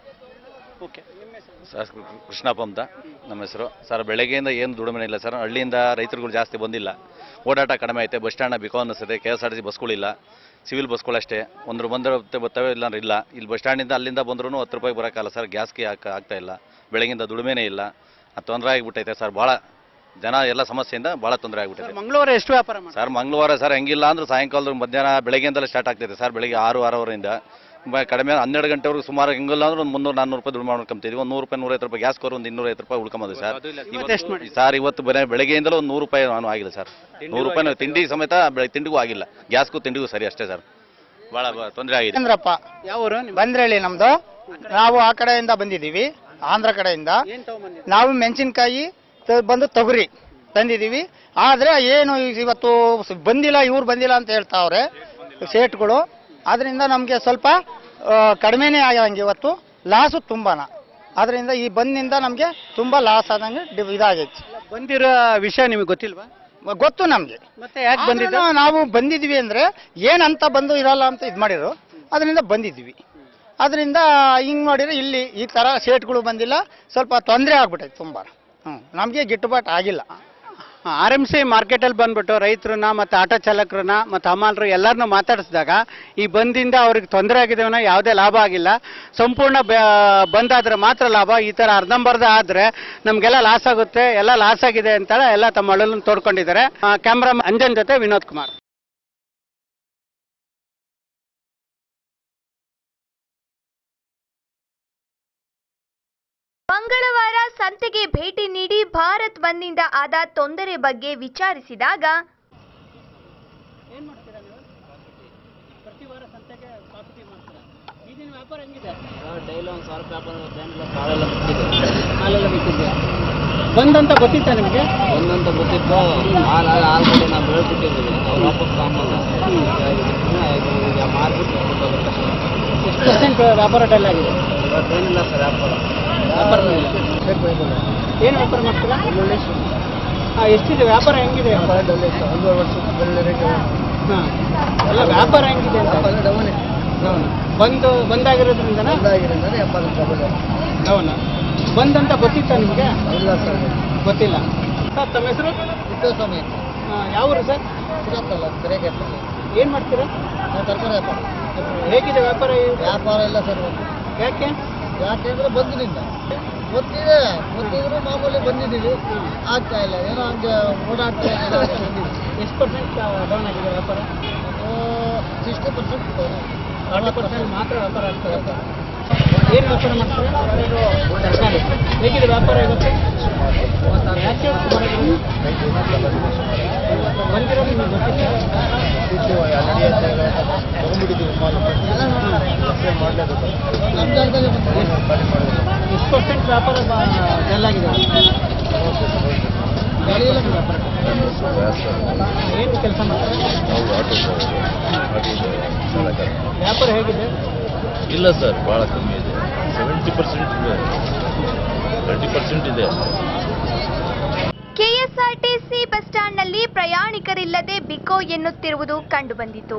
I: ಸರ್ ಕೃಷ್ಣಪ್ಪ ಅಂತ ನಮ್ಮ ಹೆಸರು ಸರ್ ಬೆಳಗ್ಗೆಯಿಂದ ಏನು ದುಡಿಮೆ ಇಲ್ಲ ಸರ್ ಹಳ್ಳಿಯಿಂದ ರೈತರುಗಳು ಜಾಸ್ತಿ ಬಂದಿಲ್ಲ ಓಡಾಟ ಕಡಿಮೆ ಐತೆ ಬಸ್ ಸ್ಟ್ಯಾಂಡ್ನ ಬಿಕೋ ಅನ್ನಿಸುತ್ತೆ K S R T C ಬಸ್ಗಳಿಲ್ಲ ಸಿವಿಲ್ ಬಸ್ಗಳಷ್ಟೇ ಒಂದು ಬಂದ್ರೆ ಬರ್ತವೆ ಇಲ್ಲ ಅಂದ್ರೆ ಇಲ್ಲ ಇಲ್ಲಿ ಬಸ್ ಸ್ಟ್ಯಾಂಡಿಂದ ಅಲ್ಲಿಂದ ಬಂದ್ರೂ ಹತ್ತು ರೂಪಾಯಿ ಬರೋಕ್ಕಲ್ಲ ಸರ್ ಗ್ಯಾಸ್ಗೆ ಹಾಕ ಆಗ್ತಾ ಇಲ್ಲ ಬೆಳಗಿಂದ ದುಡಿಮೆನೇ ಇಲ್ಲ ಅದು ತೊಂದರೆ ಆಗಿಬಿಟ್ಟೈತೆ ಸರ್ ಭಾಳ ಜನ ಎಲ್ಲ ಸಮಸ್ಯೆಯಿಂದ ಭಾಳ ತೊಂದರೆ ಆಗಿಬಿಟ್ಟೈತೆ
C: ಮಂಗಳವಾರ ಎಷ್ಟು ವ್ಯಾಪಾರ ಮಾಡಿ
I: ಸರ್ ಮಂಗಳವಾರ ಸರ್ ಹೆಂಗಿಲ್ಲ ಅಂದ್ರೆ ಸಾಯಂಕಾಲದ ಮಧ್ಯಾಹ್ನ ಬೆಳಗ್ಗೆಯಿಂದಲೇ ಸ್ಟಾರ್ಟ್ ಆಗ್ತೈತೆ ಸರ್ ಬೆಳಿಗ್ಗೆ ಆರು ಆರೂವರೆಯಿಂದ ಮ- ಕಡಿಮೆ ಹನ್ನೆರಡು ಗಂಟೆವರೆಗೂ ಸುಮಾರು ಹೆಂಗಿಲ್ಲ ಅಂದ್ರೆ ಒಂದು ಮುನ್ನೂರು ನಾನ್ನೂರು ರೂಪಾಯಿ ದುಡ್ಡು ಮಾಡ್ಕೊಂತೀವಿ ಒಂದು ನೂರು ರೂಪಾಯಿ ನೂರೈವತ್ತು ರೂಪಾಯಿ ಗ್ಯಾಸ್ ಕೋರ್ ಒಂದು ಇನ್ನೂರೈವತ್ತು ರೂಪಾಯಿ ಉಳ್ಕೊಂಬೋದು ಸರ್
C: ಎಷ್ಟು ಮಾಡಿ
I: ಸರ್ ಇವತ್ತು ಬರೀ ಬೆಳಗ್ಗೆಯಿಂದಲೂ ಒಂದು ನೂರು ರೂಪಾಯಿ ನಾನು ಆಗಿಲ್ಲ ಸರ್ ನೂರು ರೂಪಾಯಿ ನಾವು ತಿಂಡಿ ಸಮೇತ ಬೆಳೆ ತಿಂಡಿಗೂ ಆಗಿಲ್ಲ ಗ್ಯಾಸ್ಗೂ ತಿಂಡಿಗೂ ಸರಿ ಅಷ್ಟೇ ಸರ್ ಭಾಳ ತೊಂದರೆ ಆಗಿದೆ
J: ಚಂದ್ರಪ್ಪ
C: ಯಾವ ಊರು ನಿಮ್ದು?
J: ಬಂದ್ರಳ್ಳಿ ನಮ್ದು ನಾವು ಆ ಕಡೆಯಿಂದ ಬಂದಿದ್ದೀವಿ ಆಂಧ್ರ ಕಡೆಯಿಂದ
C: ಏನ್ ತಗೊಂಬಂದಿದ್ದೀರಿ?
J: ನಾವು ಮೆಣಸಿನ್ಕಾಯಿ ತ- ಬಂದು ತೊಗರಿ ತಂದಿದ್ದೀವಿ ಆದ್ರೆ ಏನು ಇವತ್ತು ಸ್- ಬಂದಿಲ್ಲ ಇವ್ರು ಬಂದಿಲ್ಲ ಅಂತ ಹೇಳ್ತಾವ್ರೆ ಸೇಟ್ಗಳು ಅದರಿಂದ ನಮಗೆ ಸ್ವಲ್ಪ ಆ, ಕಡಿಮೆನೇ ಆಗಂಗೆ ಇವತ್ತು ಲಾಸು ತುಂಬಾನ ಅದರಿಂದ ಈ ಬಂದ್ನಿಂದ ನಮಗೆ ತುಂಬಾ ಲಾಸ್ ಆದಂಗೆ ಡಿ- ಇದಾಗೈತಿ
C: ಬಂದಿರೋ ವಿಷಯ ನಿಮಗೆ ಗೊತ್ತಿಲ್ವಾ
J: ಗೊತ್ತು ನಮಗೆ
C: ಮತ್ತೆ ಯಾಕೆ ಬಂದಿದ್ದು
J: ಆದ್ರೂ ನಾವು ಬಂದಿದ್ವಿ ಅಂದ್ರೆ ಏನಂತ ಬಂದು ಇರಲ್ಲ ಅಂತ ಇದು ಮಾಡಿದ್ರು ಅದರಿಂದ ಬಂದಿದ್ವಿ ಅದರಿಂದ ಹಿಂಗ್ ನೋಡಿದ್ರೆ ಇಲ್ಲಿ ಈ ತರ ಸೇಟ್ಗಳು ಬಂದಿಲ್ಲ ಸ್ವಲ್ಪ ತೊಂದರೆ ಆಗ್ಬಿಟ್ಟೈತೆ ತುಂಬಾ ಹ್ಮ್ ನಮಗೆ ಗಿಟ್ಟುಬಾಟ್ ಆಗಿಲ್ಲ
C: ಆರ್ ಎಂ ಸಿ ಮಾರ್ಕೆಟಲ್ಲಿ ಬಂದ್ಬಿಟ್ಟು ರೈತರನ್ನ ಮತ್ತು ಆಟೋ ಚಾಲಕರನ್ನ ಮತ್ತು ಹಮಾಲರು ಎಲ್ಲರನ್ನೂ ಮಾತಾಡಿಸಿದಾಗ ಈ ಬಂದಿಂದ ಅವ್ರಿಗೆ ತೊಂದರೆ ಆಗಿದೆ ಅನ್ನೋ ಯಾವುದೇ ಲಾಭ ಆಗಿಲ್ಲ ಸಂಪೂರ್ಣ ಬ- ಬಂದಾದ್ರೆ ಮಾತ್ರ ಲಾಭ ಈ ಥರ ಅರ್ಧಂಬರ್ಧ ಆದರೆ ನಮಗೆಲ್ಲ ಲಾಸ್ ಆಗುತ್ತೆ ಎಲ್ಲ ಲಾಸ್ ಆಗಿದೆ ಅಂತ ಎಲ್ಲ ತಮ್ಮ ಅಳಲನ್ನು ತೋಡ್ಕೊಂಡಿದ್ದಾರೆ ಕ್ಯಾಮ್ರಾ ಅಂಜನ್ ಜೊತೆ ವಿನೋದ್ ಕುಮಾರ್
A: ಮಂಗಳವಾರ ಸಂತೆಗೆ ಭೇಟಿ ನೀಡಿ ಭಾರತ್ ಬಂದ್ನಿಂದ ಆದ ತೊಂದರೆ ಬಗ್ಗೆ ವಿಚಾರಿಸಿದಾಗ
C: ಬಂದಂತ ಗೊತ್ತಿತ್ತ ನಿಮಗೆ
K: ಒಂದಂತ ಗೊತ್ತಿತ್ತು ಹಾಲು ಹಾಲು ಹಾಲು ಕೊಟ್ಟು ನಾವು ಬೆಳ್ಬಿಟ್ಟಿದ್ದೀವಿ ಅವ್ರು ವಾಪಸ್ ತಗೊಂಬಲ್ಲ ಮಾರ್ಬಿಟ್ಟು
C: ಎಷ್ಟು ಪರ್ಸೆಂಟ್ ವ್ಯಾಪಾರ ಡಲ್ ಆಗಿದೆ
K: ಇವತ್ತೇನಿಲ್ಲ ಸರ್ ವ್ಯಾಪಾರ
C: ವ್ಯಾಪಾರ ಏನು ವ್ಯಾಪಾರ ಮಾಡ್ತೀರಾ ಹಾಂ ಎಷ್ಟಿದೆ ವ್ಯಾಪಾರ ಹೆಂಗಿದೆ
K: ಒಂದೂವರೆ ವರ್ಷ
C: ಹಾಂ ಎಲ್ಲ ವ್ಯಾಪಾರ ಹೆಂಗಿದೆ ಅಂತ ಬಂದು ಬಂದಾಗಿರೋದ್ರಿಂದನಾ ಡೌನ್ ಬಂದಂತ ಗೊತ್ತಿತ್ತ ನಿಮಗೆ
K: ಇಲ್ಲ ಸರ್
C: ಗೊತ್ತಿಲ್ಲ ಸರ್ ತಮ್ಮ ಹೆಸರು
K: ತಿಪ್ಪೇಸ್ವಾಮಿ
C: ಆ, ಯಾವ ಊರು ಸರ್
K: ಸಿಗತ್ತಲ್ಲ ಸರಿಯಾಗಿ
C: ಏನು ಮಾಡ್ತೀರಾ
K: ನಾವು ತರಕಾರಿ ವ್ಯಾಪಾರ
C: ಹೇಗಿದೆ ವ್ಯಾಪಾರ ಈಗ?
K: ವ್ಯಾಪಾರ ಇಲ್ಲ ಸರ್
C: ಯಾಕೆ
K: ಯಾಕೆಂದ್ರೆ ಬಂದಿನಿಂದ ಗೊತ್ತಿದೆ ಗೊತ್ತಿದ್ರು ಮಾಮೂಲಿ ಬಂದಿದ್ದೀವಿ ಆಗ್ತಾ ಇಲ್ಲ ಏನೋ ಹಂಗೆ ಓಡಾಡ್ತಾ
C: ಎಷ್ಟು ಪರ್ಸೆಂಟ್ ಡೌನ್ ಆಗಿದೆ ವ್ಯಾಪಾರ
K: ಸಿಕ್ಸ್ಟಿ ಪರ್ಸೆಂಟ್
C: ಫಾರ್ಟಿ ಪರ್ಸೆಂಟ್ ಮಾತ್ರ ವ್ಯಾಪಾರ ಆಗ್ತದೆ ಏನು ವ್ಯಾಪಾರ ಮಾಡ್ತೀರಾ ತರಕಾರಿ ಹೇಗಿದೆ ವ್ಯಾಪಾರ ಇವತ್ತು ಯಾಕೆ ಇವತ್ತು ಮಾಡಿದ್ರು? ಬಂದಿರೋದು ನಿಮಗೆ ಗೊತ್ತಿಲ್ಲ
K: ತಗೊಂಡ್ಬಿಟ್ಟಿದ್ದೀವಿ ಮಾಲು ಮಾಡಲೇಬೇಕು ನಮ್ಮ ಜಾಗದಲ್ಲಿ
C: ಎಷ್ಟು ಪರ್ಸೆಂಟ್ ವ್ಯಾಪಾರ ಡಲ್ ಆಗಿದೆ
K: ಗಾಡಿ ಎಲ್ಲ
L: ಏನು ಕೆಲಸ ವ್ಯಾಪಾರ ಹೇಗಿದೆ
M: ಇಲ್ಲ ಸರ್ ಭಾಳ ಕಮ್ಮಿ ಇದೆ ಸೆವೆಂಟಿ ಪರ್ಸೆಂಟ್ ಇದೆ ತರ್ಟಿ ಪರ್ಸೆಂಟ್ ಇದೆ
A: ಕೆಎಸ್ಆರ್ಟಿಸಿ ಬಸ್ ಸ್ಟ್ಯಾಂಡ್ನಲ್ಲಿ ಪ್ರಯಾಣಿಕರಿಲ್ಲದೆ ಬಿಕೋ ಎನ್ನುತ್ತಿರುವುದು ಕಂಡುಬಂದಿತು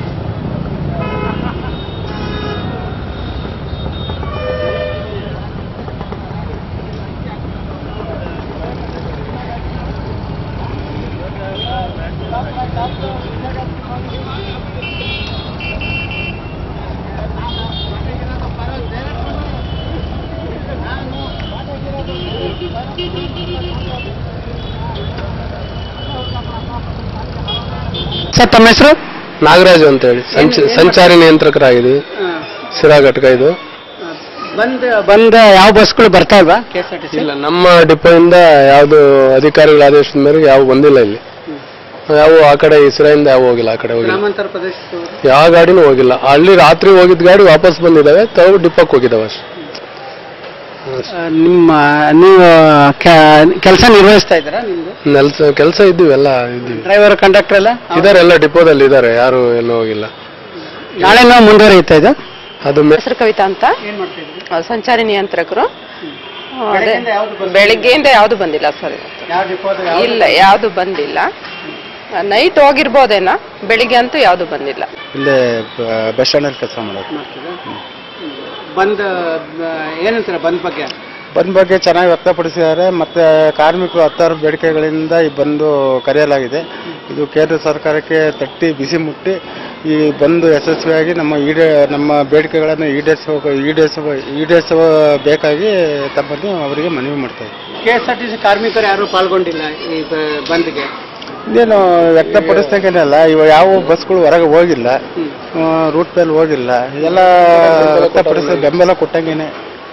C: ಸರ್ ತಮ್ಮ ಹೆಸರು
N: ನಾಗರಾಜು ಅಂತ ಹೇಳಿ ಸಂಚ ಸಂಚಾರಿ ನಿಯಂತ್ರಕರಾಗಿದ್ದೀವಿ ಸಿರಾ ಘಟಕ ಇದು
C: ಬಂದ ಬಂದ ಯಾವ ಬಸ್ಗಳು ಬರ್ತಾ ಇಲ್ವಾ K S R T C
N: ಇಲ್ಲ ನಮ್ಮ ಡಿಪೋ ಇಂದ ಯಾವ್ದು ಅಧಿಕಾರಿಗಳ ಆದೇಶದ ಮೇರೆಗೆ ಯಾವ ಬಂದಿಲ್ಲ ಇಲ್ಲಿ ಯಾವ ಆ ಕಡೆ ಈ ಸಿರಾಯಿಂದ ಯಾವ ಹೋಗಿಲ್ಲ ಆ ಕಡೆ ಹೋಗಿಲ್ಲ
C: ಗ್ರಾಮಾಂತರ ಪ್ರದೇಶ
N: ಯಾವ ಗಾಡಿನೂ ಹೋಗಿಲ್ಲ ಅಲ್ಲಿ ರಾತ್ರಿ ಹೋಗಿದ್ ಗಾಡಿ ವಾಪಸ್ ಬಂದಿದ್ದಾವೆ ತಾವು ಡಿಪೋಕ್ ಹೋಗಿದ್ದಾವೆ ಅಷ್ಟೇ
C: ನಿಮ್ಮ ನೀವು ಕೆಲಸ ನಿರ್ವಹಿಸ್ತಾ ಇದ್ದೀರಾ ನಿಮ್ದು
N: ನೆಲ್ಸ ಕೆಲಸ ಇದ್ದೀವಿ ಎಲ್ಲ ಇದ್ದೀವಿ
C: ಡ್ರೈವರ್ ಕಂಡಕ್ಟರ್ ಎಲ್ಲ
N: ಇದಾರೆ ಎಲ್ಲ ಡಿಪೋದಲ್ಲಿ ಇದಾರೆ ಯಾರು ಎಲ್ಲೂ ಹೋಗಿಲ್ಲ
C: ನಾಳೆ ನಾವು ಮುಂದುವರಿಯುತ್ತಾ ಇದು
N: ಅದು ಮೆ-
O: ಹೆಸರು ಕವಿತಾ ಅಂತ
C: ಏನ್ ಮಾಡ್ತಿದ್ರಿ
O: ಆ, ಸಂಚಾರಿ ನಿಯಂತ್ರಕರು ಆ, ಅದೇ
C: ಬೆಳಗ್ಗೆಯಿಂದ ಯಾವ್ದು ಬಂದಿಲ್ಲ?
O: ಬೆಳಿಗ್ಗೆಯಿಂದ ಯಾವುದು ಬಂದಿಲ್ಲ ಸರ್ ಇವತ್ತು.
C: ಯಾವ ಡಿಪೋದ
O: ಇಲ್ಲ ಯಾವುದು ಬಂದಿಲ್ಲ ನೈಟ್ ಹೋಗಿರ್ಬೋದೇನೋ ಬೆಳಿಗ್ಗೆ ಅಂತೂ ಯಾವುದು ಬಂದಿಲ್ಲ
P: ಇಲ್ಲೇ ಬಸ್ ಸ್ಟ್ಯಾಂಡಲ್ಲಿ ಕೆಲಸ ಮಾಡೋದು
C: ಬಂದ್ ಆ, ಏನಂತೀರ ಬಂದ್ ಬಗ್ಗೆ
P: ಬಂದ್ ಬಗ್ಗೆ ಚೆನ್ನಾಗಿ ವ್ಯಕ್ತಪಡಿಸಿದ್ದಾರೆ ಮತ್ತೆ ಕಾರ್ಮಿಕರು ಹತ್ತಾರು ಬೇಡಿಕೆಗಳಿಂದ ಈ ಬಂದು ಕರೆಯಲಾಗಿದೆ ಇದು ಕೇಂದ್ರ ಸರ್ಕಾರಕ್ಕೆ ತಟ್ಟಿ ಬಿಸಿ ಮುಟ್ಟಿ ಈ ಬಂದು ಯಶಸ್ವಿಯಾಗಿ ನಮ್ಮ ಈಡೇ ನಮ್ಮ ಬೇಡಿಕೆಗಳನ್ನು ಈಡೇರಿಸುವ ಈಡೇರಿಸುವ ಈಡೇರಿಸುವ ಬೇಕಾಗಿ ತಮ್ಮನ್ನು ಅವರಿಗೆ ಮನವಿ ಮಾಡ್ತಾ ಇದ್ದೀವಿ
C: K S R T C ಕಾರ್ಮಿಕರು ಯಾರು ಪಾಲ್ಗೊಂಡಿಲ್ಲ ಈ ಬ- ಬಂದ್ಗೆ
P: ಇನ್ನೇನು ವ್ಯಕ್ತಪಡಿಸ್ತಕ್ಕೇನಲ್ಲ ಇವ ಯಾವ ಬಸ್ಗಳು ಹೊರಗೆ ಹೋಗಿಲ್ಲ ರೂಟ್ ಮೇಲೆ ಹೋಗಿಲ್ಲ ಇದೆಲ್ಲ ವ್ಯಕ್ತಪಡಿಸ ಬೆಂಬಲ ಕೊಟ್ಟಂಗೇನೆ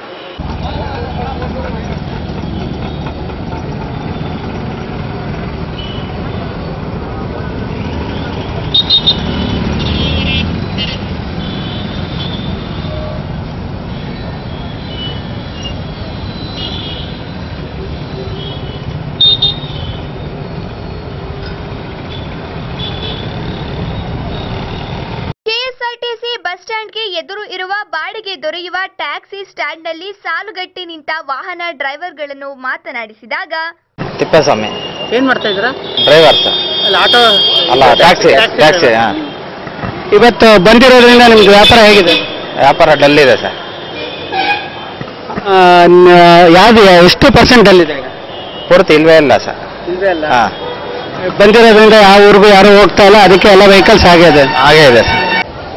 A: ಕೆಎಸ್ಆರ್ಟಿಸಿ ಬಸ್ ಸ್ಟ್ಯಾಂಡ್ಗೆ ಎದುರು ಇರುವ ಬಾಡಿಗೆ ದೊರೆಯುವ ಟ್ಯಾಕ್ಸಿ ಸ್ಟ್ಯಾಂಡ್ನಲ್ಲಿ ಸಾಲುಗಟ್ಟಿ ನಿಂತ ವಾಹನ ಡ್ರೈವರ್ಗಳನ್ನು ಮಾತನಾಡಿಸಿದಾಗ
Q: ತಿಪ್ಪೇಸ್ವಾಮಿ
C: ಏನ್ ಮಾಡ್ತಾ ಇದ್ದೀರಾ
Q: ಡ್ರೈವರ್ ಸರ್
C: ಅಲ್ಲಿ ಆಟೋ
Q: ಅಲ್ಲ ಟ್ಯಾಕ್ಸಿ ಟ್ಯಾಕ್ಸಿ ಹಾ
C: ಇವತ್ತು ಬಂದಿರೋದ್ರಿಂದ ನಿಮ್ಗೆ ವ್ಯಾಪಾರ ಹೇಗಿದೆ
Q: ವ್ಯಾಪಾರ ಡಲ್ ಇದೆ ಸರ್
C: ಆ, ನ- ಯಾವ್ದು ಎಷ್ಟು ಪರ್ಸೆಂಟ್ ಅಲ್ಲಿದೆ ಈಗ
Q: ಪೂರ್ತಿ ಇಲ್ವೇ ಇಲ್ಲ ಸರ್
C: ಇಲ್ವೇ ಇಲ್ಲ
Q: ಹಾ
C: ಬಂದಿರೋದ್ರಿಂದ ಯಾವ ಊರಿಗೂ ಯಾರು ಹೋಗ್ತಾ ಇಲ್ಲ ಅದಕ್ಕೆ ಎಲ್ಲ ವೆಹಿಕಲ್ಸ್ ಆಗಿದೆ
Q: ಹಾಗೇ ಇದೆ ಸರ್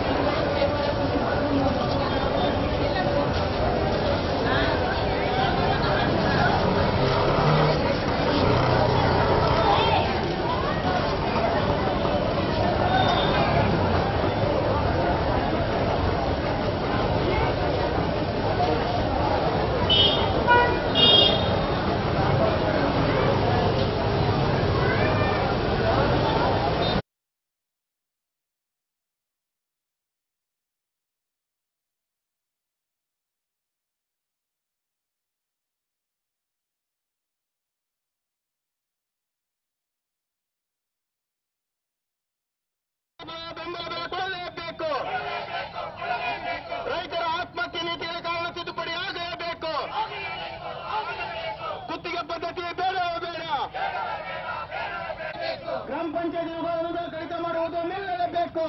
R: ರೈತರ ಆತ್ಮಹತ್ಯೆ ನೀತಿಗಳ ಕಾರಣ ತಿದ್ದುಪಡಿ ಆಗಲೇಬೇಕು ಗುತ್ತಿಗೆ ಪದ್ಧತಿ ಬೇಡವೇ ಬೇಡ ಗ್ರಾಮ ಪಂಚಾಯತಿ ನೌಕರರನ್ನು ಕಡಿತ ಮಾಡುವುದು ನಿಲ್ಲಲೇಬೇಕು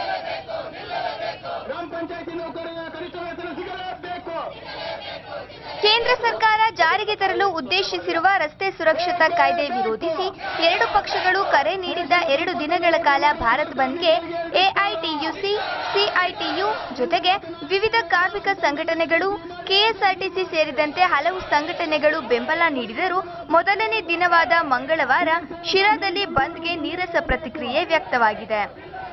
R: ಗ್ರಾಮ ಪಂಚಾಯತಿ ನೌಕರರ ಕನಿಷ್ಠ ವೇತನ ಸಿಗಲೇಬೇಕು
A: ಕೇಂದ್ರ ಸರ್ಕಾರ ಜಾರಿಗೆ ತರಲು ಉದ್ದೇಶಿಸಿರುವ ರಸ್ತೆ ಸುರಕ್ಷತಾ ಕಾಯ್ದೆ ವಿರೋಧಿಸಿ ಎರಡು ಪಕ್ಷಗಳು ಕರೆ ನೀಡಿದ್ದ ಎರಡು ದಿನಗಳ ಕಾಲ ಭಾರತ್ ಬಂದ್ಗೆ ಎಐಟಿಯುಸಿ ಸಿಐಟಿಯು ಜೊತೆಗೆ ವಿವಿಧ ಕಾರ್ಮಿಕ ಸಂಘಟನೆಗಳು ಕೆಎಸ್ಆರ್ಟಿಸಿ ಸೇರಿದಂತೆ ಹಲವು ಸಂಘಟನೆಗಳು ಬೆಂಬಲ ನೀಡಿದರೂ ಮೊದಲನೇ ದಿನವಾದ ಮಂಗಳವಾರ ಶಿರಾದಲ್ಲಿ ಬಂದ್ಗೆ ನೀರಸ ಪ್ರತಿಕ್ರಿಯೆ ವ್ಯಕ್ತವಾಗಿದೆ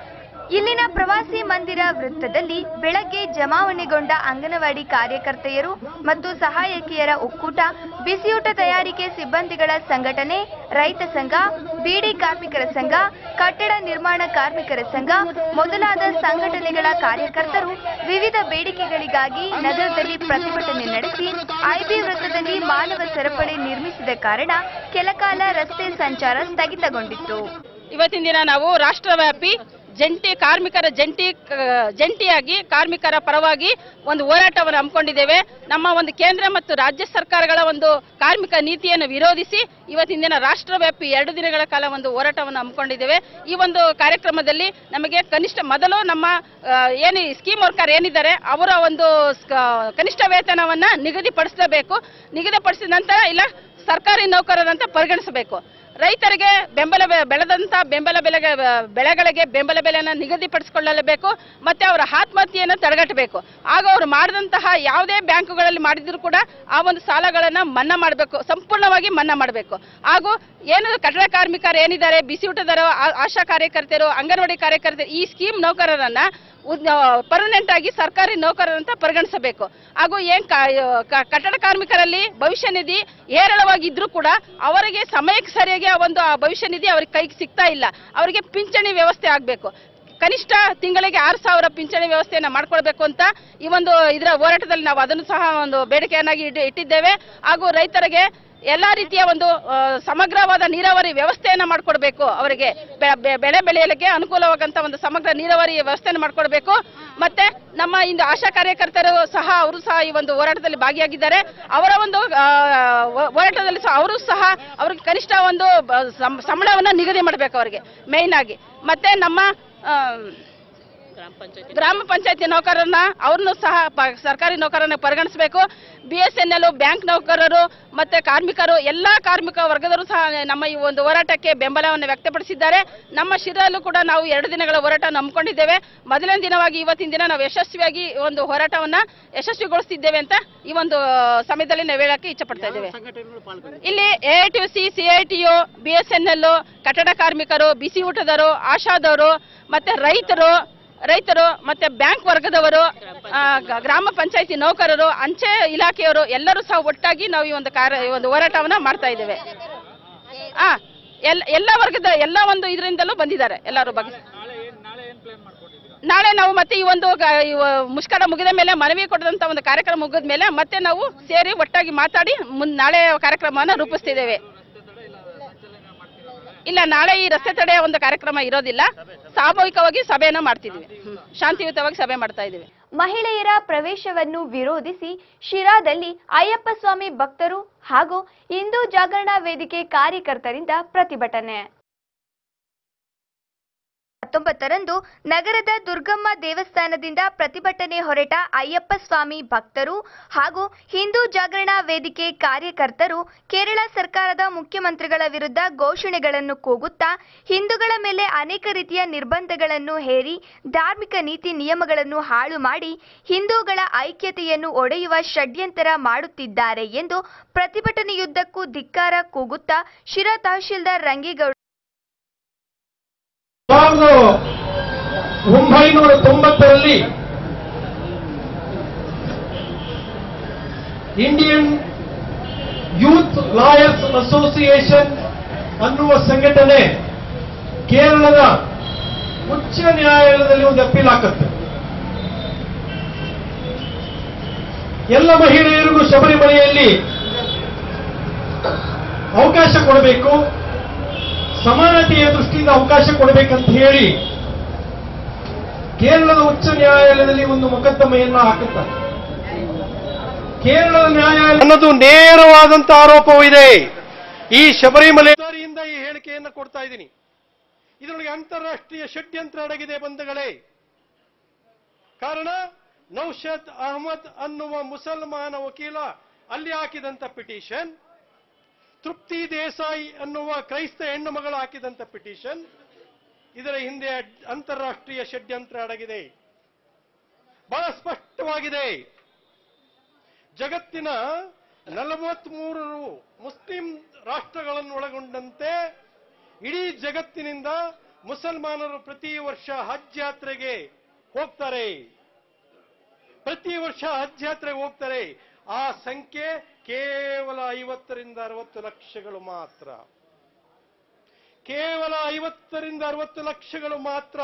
A: ಇಲ್ಲಿನ ಪ್ರವಾಸಿ ಮಂದಿರ ವೃತ್ತದಲ್ಲಿ ಬೆಳಗ್ಗೆ ಜಮಾವಣೆಗೊಂಡ ಅಂಗನವಾಡಿ ಕಾರ್ಯಕರ್ತೆಯರು ಮತ್ತು ಸಹಾಯಕಿಯರ ಒಕ್ಕೂಟ ಬಿಸಿಯೂಟ ತಯಾರಿಕೆ ಸಿಬ್ಬಂದಿಗಳ ಸಂಘಟನೆ ರೈತ ಸಂಘ ಬೀಡಿ ಕಾರ್ಮಿಕರ ಸಂಘ ಕಟ್ಟಡ ನಿರ್ಮಾಣ ಕಾರ್ಮಿಕರ ಸಂಘ ಮೊದಲಾದ ಸಂಘಟನೆಗಳ ಕಾರ್ಯಕರ್ತರು ವಿವಿಧ ಬೇಡಿಕೆಗಳಿಗಾಗಿ ನಗರದಲ್ಲಿ ಪ್ರತಿಭಟನೆ ನಡೆಸಿ ಐಬಿ ವೃತ್ತದಲ್ಲಿ ಮಾನವ ಸರಪಳಿ ನಿರ್ಮಿಸಿದ ಕಾರಣ ಕೆಲಕಾಲ ರಸ್ತೆ ಸಂಚಾರ ಸ್ಥಗಿತಗೊಂಡಿತ್ತು
S: ಇವತ್ತಿನ ದಿನ ನಾವು ರಾಷ್ಟ್ರವ್ಯಾಪಿ ಜಂಟಿ ಕಾರ್ಮಿಕರ ಜಂಟಿ ಜಂಟಿಯಾಗಿ ಕಾರ್ಮಿಕರ ಪರವಾಗಿ ಒಂದು ಹೋರಾಟವನ್ನು ಹಮ್ಮಿಕೊಂಡಿದ್ದೇವೆ ನಮ್ಮ ಒಂದು ಕೇಂದ್ರ ಮತ್ತು ರಾಜ್ಯ ಸರ್ಕಾರಗಳ ಒಂದು ಕಾರ್ಮಿಕ ನೀತಿಯನ್ನು ವಿರೋಧಿಸಿ ಇವತ್ತಿನ ದಿನ ರಾಷ್ಟ್ರವ್ಯಾಪಿ ಎರಡು ದಿನಗಳ ಕಾಲ ಒಂದು ಹೋರಾಟವನ್ನು ಹಮ್ಮಿಕೊಂಡಿದ್ದೇವೆ ಈ ಒಂದು ಕಾರ್ಯಕ್ರಮದಲ್ಲಿ ನಮಗೆ ಕನಿಷ್ಠ ಮೊದಲು ನಮ್ಮ ಆ, ಏನು ಸ್ಕೀಮ್ ವರ್ಕರ್ ಏನಿದ್ದಾರೆ ಅವರ ಒಂದು ಸ್ಕ- ಕನಿಷ್ಠ ವೇತನವನ್ನ ನಿಗದಿಪಡಿಸಲೇಬೇಕು ನಿಗದಿಪಡಿಸಿದ ನಂತರ ಇಲ್ಲ ಸರ್ಕಾರಿ ನೌಕರರಂತ ಪರಿಗಣಿಸಬೇಕು ರೈತರಿಗೆ ಬೆಂಬಲ ಬೆ- ಬೆಳೆದಂತ ಬೆಂಬಲ ಬೆಲೆಗೆ ಬೆಳೆಗಳಿಗೆ ಬೆಂಬಲ ಬೆಲೆಯನ್ನು ನಿಗದಿಪಡಿಸಿಕೊಳ್ಳಲೇಬೇಕು ಮತ್ತೆ ಅವರ ಆತ್ಮಹತ್ಯೆಯನ್ನು ತಡೆಗಟ್ಟಬೇಕು ಆಗ ಅವರು ಮಾಡಿದಂತಹ ಯಾವುದೇ ಬ್ಯಾಂಕುಗಳಲ್ಲಿ ಮಾಡಿದ್ರು ಕೂಡ ಆ ಒಂದು ಸಾಲಗಳನ್ನ ಮನ್ನಾ ಮಾಡಬೇಕು ಸಂಪೂರ್ಣವಾಗಿ ಮನ್ನಾ ಮಾಡಬೇಕು ಹಾಗೂ ಏನು ಕಟ್ಟಡ ಕಾರ್ಮಿಕರು ಏನಿದ್ದಾರೆ ಬಿಸಿಯೂಟದವರು ಆ- ಆಶಾ ಕಾರ್ಯಕರ್ತರು ಅಂಗನವಾಡಿ ಕಾರ್ಯಕರ್ತರು ಈ ಸ್ಕೀಮ್ ನೌಕರರನ್ನ ಪರ್ಮನೆಂಟ್ ಆಗಿ ಸರ್ಕಾರಿ ನೌಕರರಂತ ಪರಿಗಣಿಸಬೇಕು ಹಾಗೂ ಏನ್ ಕಾ- ಕ- ಕಟ್ಟಡ ಕಾರ್ಮಿಕರಲ್ಲಿ ಭವಿಷ್ಯ ನಿಧಿ ಹೇರಳವಾಗಿದ್ರೂ ಕೂಡ ಅವರಿಗೆ ಸಮಯಕ್ಕೆ ಸರಿಯಾಗಿ ಆ ಒಂದು ಆ ಭವಿಷ್ಯ ನಿಧಿ ಅವ್ರಿಗೆ ಕೈಗೆ ಸಿಗ್ತಾ ಇಲ್ಲ ಅವರಿಗೆ ಪಿಂಚಣಿ ವ್ಯವಸ್ಥೆ ಆಗಬೇಕು ಕನಿಷ್ಠ ತಿಂಗಳಿಗೆ ಆರು ಸಾವಿರ ಪಿಂಚಣಿ ವ್ಯವಸ್ಥೆಯನ್ನ ಮಾಡ್ಕೊಳ್ಬೇಕು ಅಂತ ಈ ಒಂದು ಇದರ ಹೋರಾಟದಲ್ಲಿ ನಾವು ಅದನ್ನು ಸಹ ಒಂದು ಬೇಡಿಕೆಯನ್ನಾಗಿ ಇಟ್ಟು- ಇಟ್ಟಿದ್ದೇವೆ ಹಾಗೂ ರೈತರಿಗೆ ಎಲ್ಲಾ ರೀತಿಯ ಒಂದು ಆ, ಸಮಗ್ರವಾದ ನೀರಾವರಿ ವ್ಯವಸ್ಥೆಯನ್ನ ಮಾಡಿಕೊಡ್ಬೇಕು ಅವರಿಗೆ ಬೆ- ಬೆ- ಬೆಳೆ ಬೆಳೆಯಲಿಕ್ಕೆ ಅನುಕೂಲವಾಗಂತ ಒಂದು ಸಮಗ್ರ ನೀರಾವರಿ ವ್ಯವಸ್ಥೆಯನ್ನು ಮಾಡಿಕೊಡ್ಬೇಕು ಮತ್ತೆ ನಮ್ಮ ಇಂದು ಆಶಾ ಕಾರ್ಯಕರ್ತರು ಸಹ ಅವರು ಸಹ ಈ ಒಂದು ಹೋರಾಟದಲ್ಲಿ ಭಾಗಿಯಾಗಿದ್ದಾರೆ ಅವರ ಒಂದು ಆ, ಹೋ- ಹೋರಾಟದಲ್ಲಿ ಸಹ ಅವರು ಸಹ ಅವ್ರಿಗೆ ಕನಿಷ್ಠ ಒಂದು ಬ- ಸಂ- ಸಂಬಳವನ್ನ ನಿಗದಿ ಮಾಡಬೇಕು ಅವರಿಗೆ ಮೇಯ್ನ್ ಆಗಿ ಮತ್ತೆ ನಮ್ಮ ಆ, ಗ್ರಾಮ ಪಂಚಾಯತಿ ನೌಕರರನ್ನ ಅವ್ರನ್ನು ಸಹ ಪ- ಸರ್ಕಾರಿ ನೌಕರರನ್ನ ಪರಿಗಣಿಸಬೇಕು B S N L bank ನೌಕರರು ಮತ್ತೆ ಕಾರ್ಮಿಕರು ಎಲ್ಲಾ ಕಾರ್ಮಿಕ ವರ್ಗದವರು ಸಹ ನಮ್ಮ ಈ ಒಂದು ಹೋರಾಟಕ್ಕೆ ಬೆಂಬಲವನ್ನು ವ್ಯಕ್ತಪಡಿಸಿದ್ದಾರೆ ನಮ್ಮ ಶಿರಲ್ಲೂ ಕೂಡ ನಾವು ಎರಡು ದಿನಗಳ ಹೋರಾಟ ನಂಬಿಕೊಂಡಿದ್ದೇವೆ ಮೊದಲನೇ ದಿನವಾಗಿ ಇವತ್ತಿನ ದಿನ ನಾವು ಯಶಸ್ವಿಯಾಗಿ ಈ ಒಂದು ಹೋರಾಟವನ್ನ ಯಶಸ್ವಿಗೊಳಿಸ್ತಿದ್ದೇವೆ ಅಂತ ಈ ಒಂದು ಸಮಯದಲ್ಲಿ ನಾವು ಹೇಳಕ್ಕೆ ಇಚ್ಛಪಡ್ತಾ ಇದ್ದೇವೆ ಇಲ್ಲಿ A I T C C I T U B S N L ಕಟ್ಟಡ ಕಾರ್ಮಿಕರು ಬಿಸಿ ಊಟದವರು ಆಶಾದವರು ಮತ್ತೆ ರೈತರು ರೈತರು ಮತ್ತೆ ಬ್ಯಾಂಕ್ ವರ್ಗದವರು ಆ, ಗ- ಗ್ರಾಮ ಪಂಚಾಯತಿ ನೌಕರರು ಅಂಚೆ ಇಲಾಖೆಯವರು ಎಲ್ಲರೂ ಸಹ ಒಟ್ಟಾಗಿ ನಾವು ಈ ಒಂದು ಕಾರ್ಯ ಈ ಒಂದು ಹೋರಾಟವನ್ನ ಮಾಡ್ತಾ ಇದ್ದೇವೆ ಆ ಎಲ್ಲ ಎಲ್ಲ ವರ್ಗದ ಎಲ್ಲ ಒಂದು ಇದರಿಂದಲೂ ಬಂದಿದ್ದಾರೆ ಎಲ್ಲರೂ ಬಗ್ಗೆ ನಾಳೆ ನಾವು ಮತ್ತೆ ಈ ಒಂದು ಗ- ಈ ವ- ಮುಷ್ಕರ ಮುಗಿದ ಮೇಲೆ ಮನವಿ ಕೊಡದಂತ ಒಂದು ಕಾರ್ಯಕ್ರಮ ಮುಗಿದ ಮೇಲೆ ಮತ್ತೆ ನಾವು ಸೇರಿ ಒಟ್ಟಾಗಿ ಮಾತಾಡಿ ಮುನ್ ನಾಳೆ ಕಾರ್ಯಕ್ರಮವನ್ನು ರೂಪಿಸ್ತಿದ್ದೇವೆ ಇಲ್ಲ ನಾಳೆ ಈ ರಸ್ತೆ ತಡೆ ಒಂದು ಕಾರ್ಯಕ್ರಮ ಇರೋದಿಲ್ಲ ಸಾಮೂಹಿಕವಾಗಿ ಸಭೆಯನ್ನ ಮಾಡ್ತಿದ್ವಿ ಹ್ಮ್. ಶಾಂತಿಯುತವಾಗಿ ಸಭೆ ಮಾಡ್ತಾ ಇದ್ದೀವಿ
A: ಮಹಿಳೆಯರ ಪ್ರವೇಶವನ್ನು ವಿರೋಧಿಸಿ ಶಿರಾದಲ್ಲಿ ಅಯ್ಯಪ್ಪ ಸ್ವಾಮಿ ಭಕ್ತರು ಹಾಗೂ ಹಿಂದೂ ಜಾಗರಣಾ ವೇದಿಕೆ ಕಾರ್ಯಕರ್ತರಿಂದ ಪ್ರತಿಭಟನೆ ಹತ್ತೊಂಬತ್ತರಂದು ನಗರದ ದುರ್ಗಮ್ಮ ದೇವಸ್ಥಾನದಿಂದ ಪ್ರತಿಭಟನೆ ಹೊರಟ ಅಯ್ಯಪ್ಪ ಸ್ವಾಮಿ ಭಕ್ತರು ಹಾಗೂ ಹಿಂದೂ ಜಾಗರಣಾ ವೇದಿಕೆ ಕಾರ್ಯಕರ್ತರು ಕೇರಳ ಸರ್ಕಾರದ ಮುಖ್ಯಮಂತ್ರಿಗಳ ವಿರುದ್ಧ ಘೋಷಣೆಗಳನ್ನು ಕೂಗುತ್ತಾ ಹಿಂದೂಗಳ ಮೇಲೆ ಅನೇಕ ರೀತಿಯ ನಿರ್ಬಂಧಗಳನ್ನು ಹೇರಿ ಧಾರ್ಮಿಕ ನೀತಿ ನಿಯಮಗಳನ್ನು ಹಾಳು ಮಾಡಿ ಹಿಂದೂಗಳ ಐಕ್ಯತೆಯನ್ನು ಒಡೆಯುವ ಷಡ್ಯಂತರ ಮಾಡುತ್ತಿದ್ದಾರೆ ಎಂದು ಪ್ರತಿಭಟನೆಯುದ್ದಕ್ಕೂ ಧಿಕ್ಕಾರ ಕೂಗುತ್ತಾ ಶಿರಾ ತಹಶೀಲ್ದಾರ್ ರಂಗೇಗೌಡ
T: ಸಾವಿರದ ಒಂಬೈನೂರ ತೊಂಬತ್ತರಲ್ಲಿ ಇಂಡಿಯನ್ ಯೂತ್ ಲಾಯರ್ಸ್ ಅಸೋಸಿಯೇಷನ್ ಅನ್ನುವ ಸಂಘಟನೆ ಕೇರಳದ ಉಚ್ಚ ನ್ಯಾಯಾಲಯದಲ್ಲಿ ಒಂದು ಅಪೀಲ್ ಹಾಕುತ್ತೆ ಎಲ್ಲ ಮಹಿಳೆಯರಿಗೂ ಶಬರಿಮಲೆಯಲ್ಲಿ ಅವಕಾಶ ಕೊಡಬೇಕು ಸಮಾನತೆಯ ದೃಷ್ಟಿಯಿಂದ ಅವಕಾಶ ಕೊಡಬೇಕಂತ ಹೇಳಿ ಕೇರಳದ ಉಚ್ಚ ನ್ಯಾಯಾಲಯದಲ್ಲಿ ಒಂದು ಮೊಕದ್ದಮೆಯನ್ನು ಹಾಕುತ್ತಾರೆ ಕೇರಳದ ನ್ಯಾಯಾಲಯ ಅನ್ನೋದು ನೇರವಾದಂತ ಆರೋಪವಿದೆ ಈ ಶಬರಿಮಲೆ ದಾರಿಯಿಂದ ಈ ಹೇಳಿಕೆಯನ್ನು ಕೊಡ್ತಾ ಇದ್ದೀನಿ ಇದರೊಳಗೆ ಅಂತಾರಾಷ್ಟ್ರೀಯ ಷಡ್ಯಂತ್ರ ಅಡಗಿದೆ ಬಂಧುಗಳೇ ಕಾರಣ ನೌಷದ್ ಅಹಮದ್ ಅನ್ನುವ ಮುಸಲ್ಮಾನ ವಕೀಲ ಅಲ್ಲಿ ಹಾಕಿದಂತ ಪಿಟಿಷನ್ ತೃಪ್ತಿ ದೇಸಾಯಿ ಅನ್ನುವ ಕ್ರೈಸ್ತ ಹೆಣ್ಣು ಮಗಳು ಹಾಕಿದಂತ ಪಿಟಿಷನ್ ಇದರ ಹಿಂದೆ ಅಡ್- ಅಂತಾರಾಷ್ಟ್ರೀಯ ಷಡ್ಯಂತ್ರ ಅಡಗಿದೆ ಬಹಳ ಸ್ಪಷ್ಟವಾಗಿದೆ ಜಗತ್ತಿನ ನಲವತ್ಮೂರು ಮುಸ್ಲಿಂ ರಾಷ್ಟ್ರಗಳನ್ನು ಒಳಗೊಂಡಂತೆ ಇಡೀ ಜಗತ್ತಿನಿಂದ ಮುಸಲ್ಮಾನರು ಪ್ರತಿ ವರ್ಷ ಹಜ್ ಯಾತ್ರೆಗೆ ಹೋಗ್ತಾರೆ ಪ್ರತಿ ವರ್ಷ ಹಜ್ ಯಾತ್ರೆಗೆ ಹೋಗ್ತಾರೆ ಆ ಸಂಖ್ಯೆ ಕೇವಲ ಐವತ್ತರಿಂದ ಅರವತ್ತು ಲಕ್ಷಗಳು ಮಾತ್ರ ಕೇವಲ ಐವತ್ತರಿಂದ ಅರವತ್ತು ಲಕ್ಷಗಳು ಮಾತ್ರ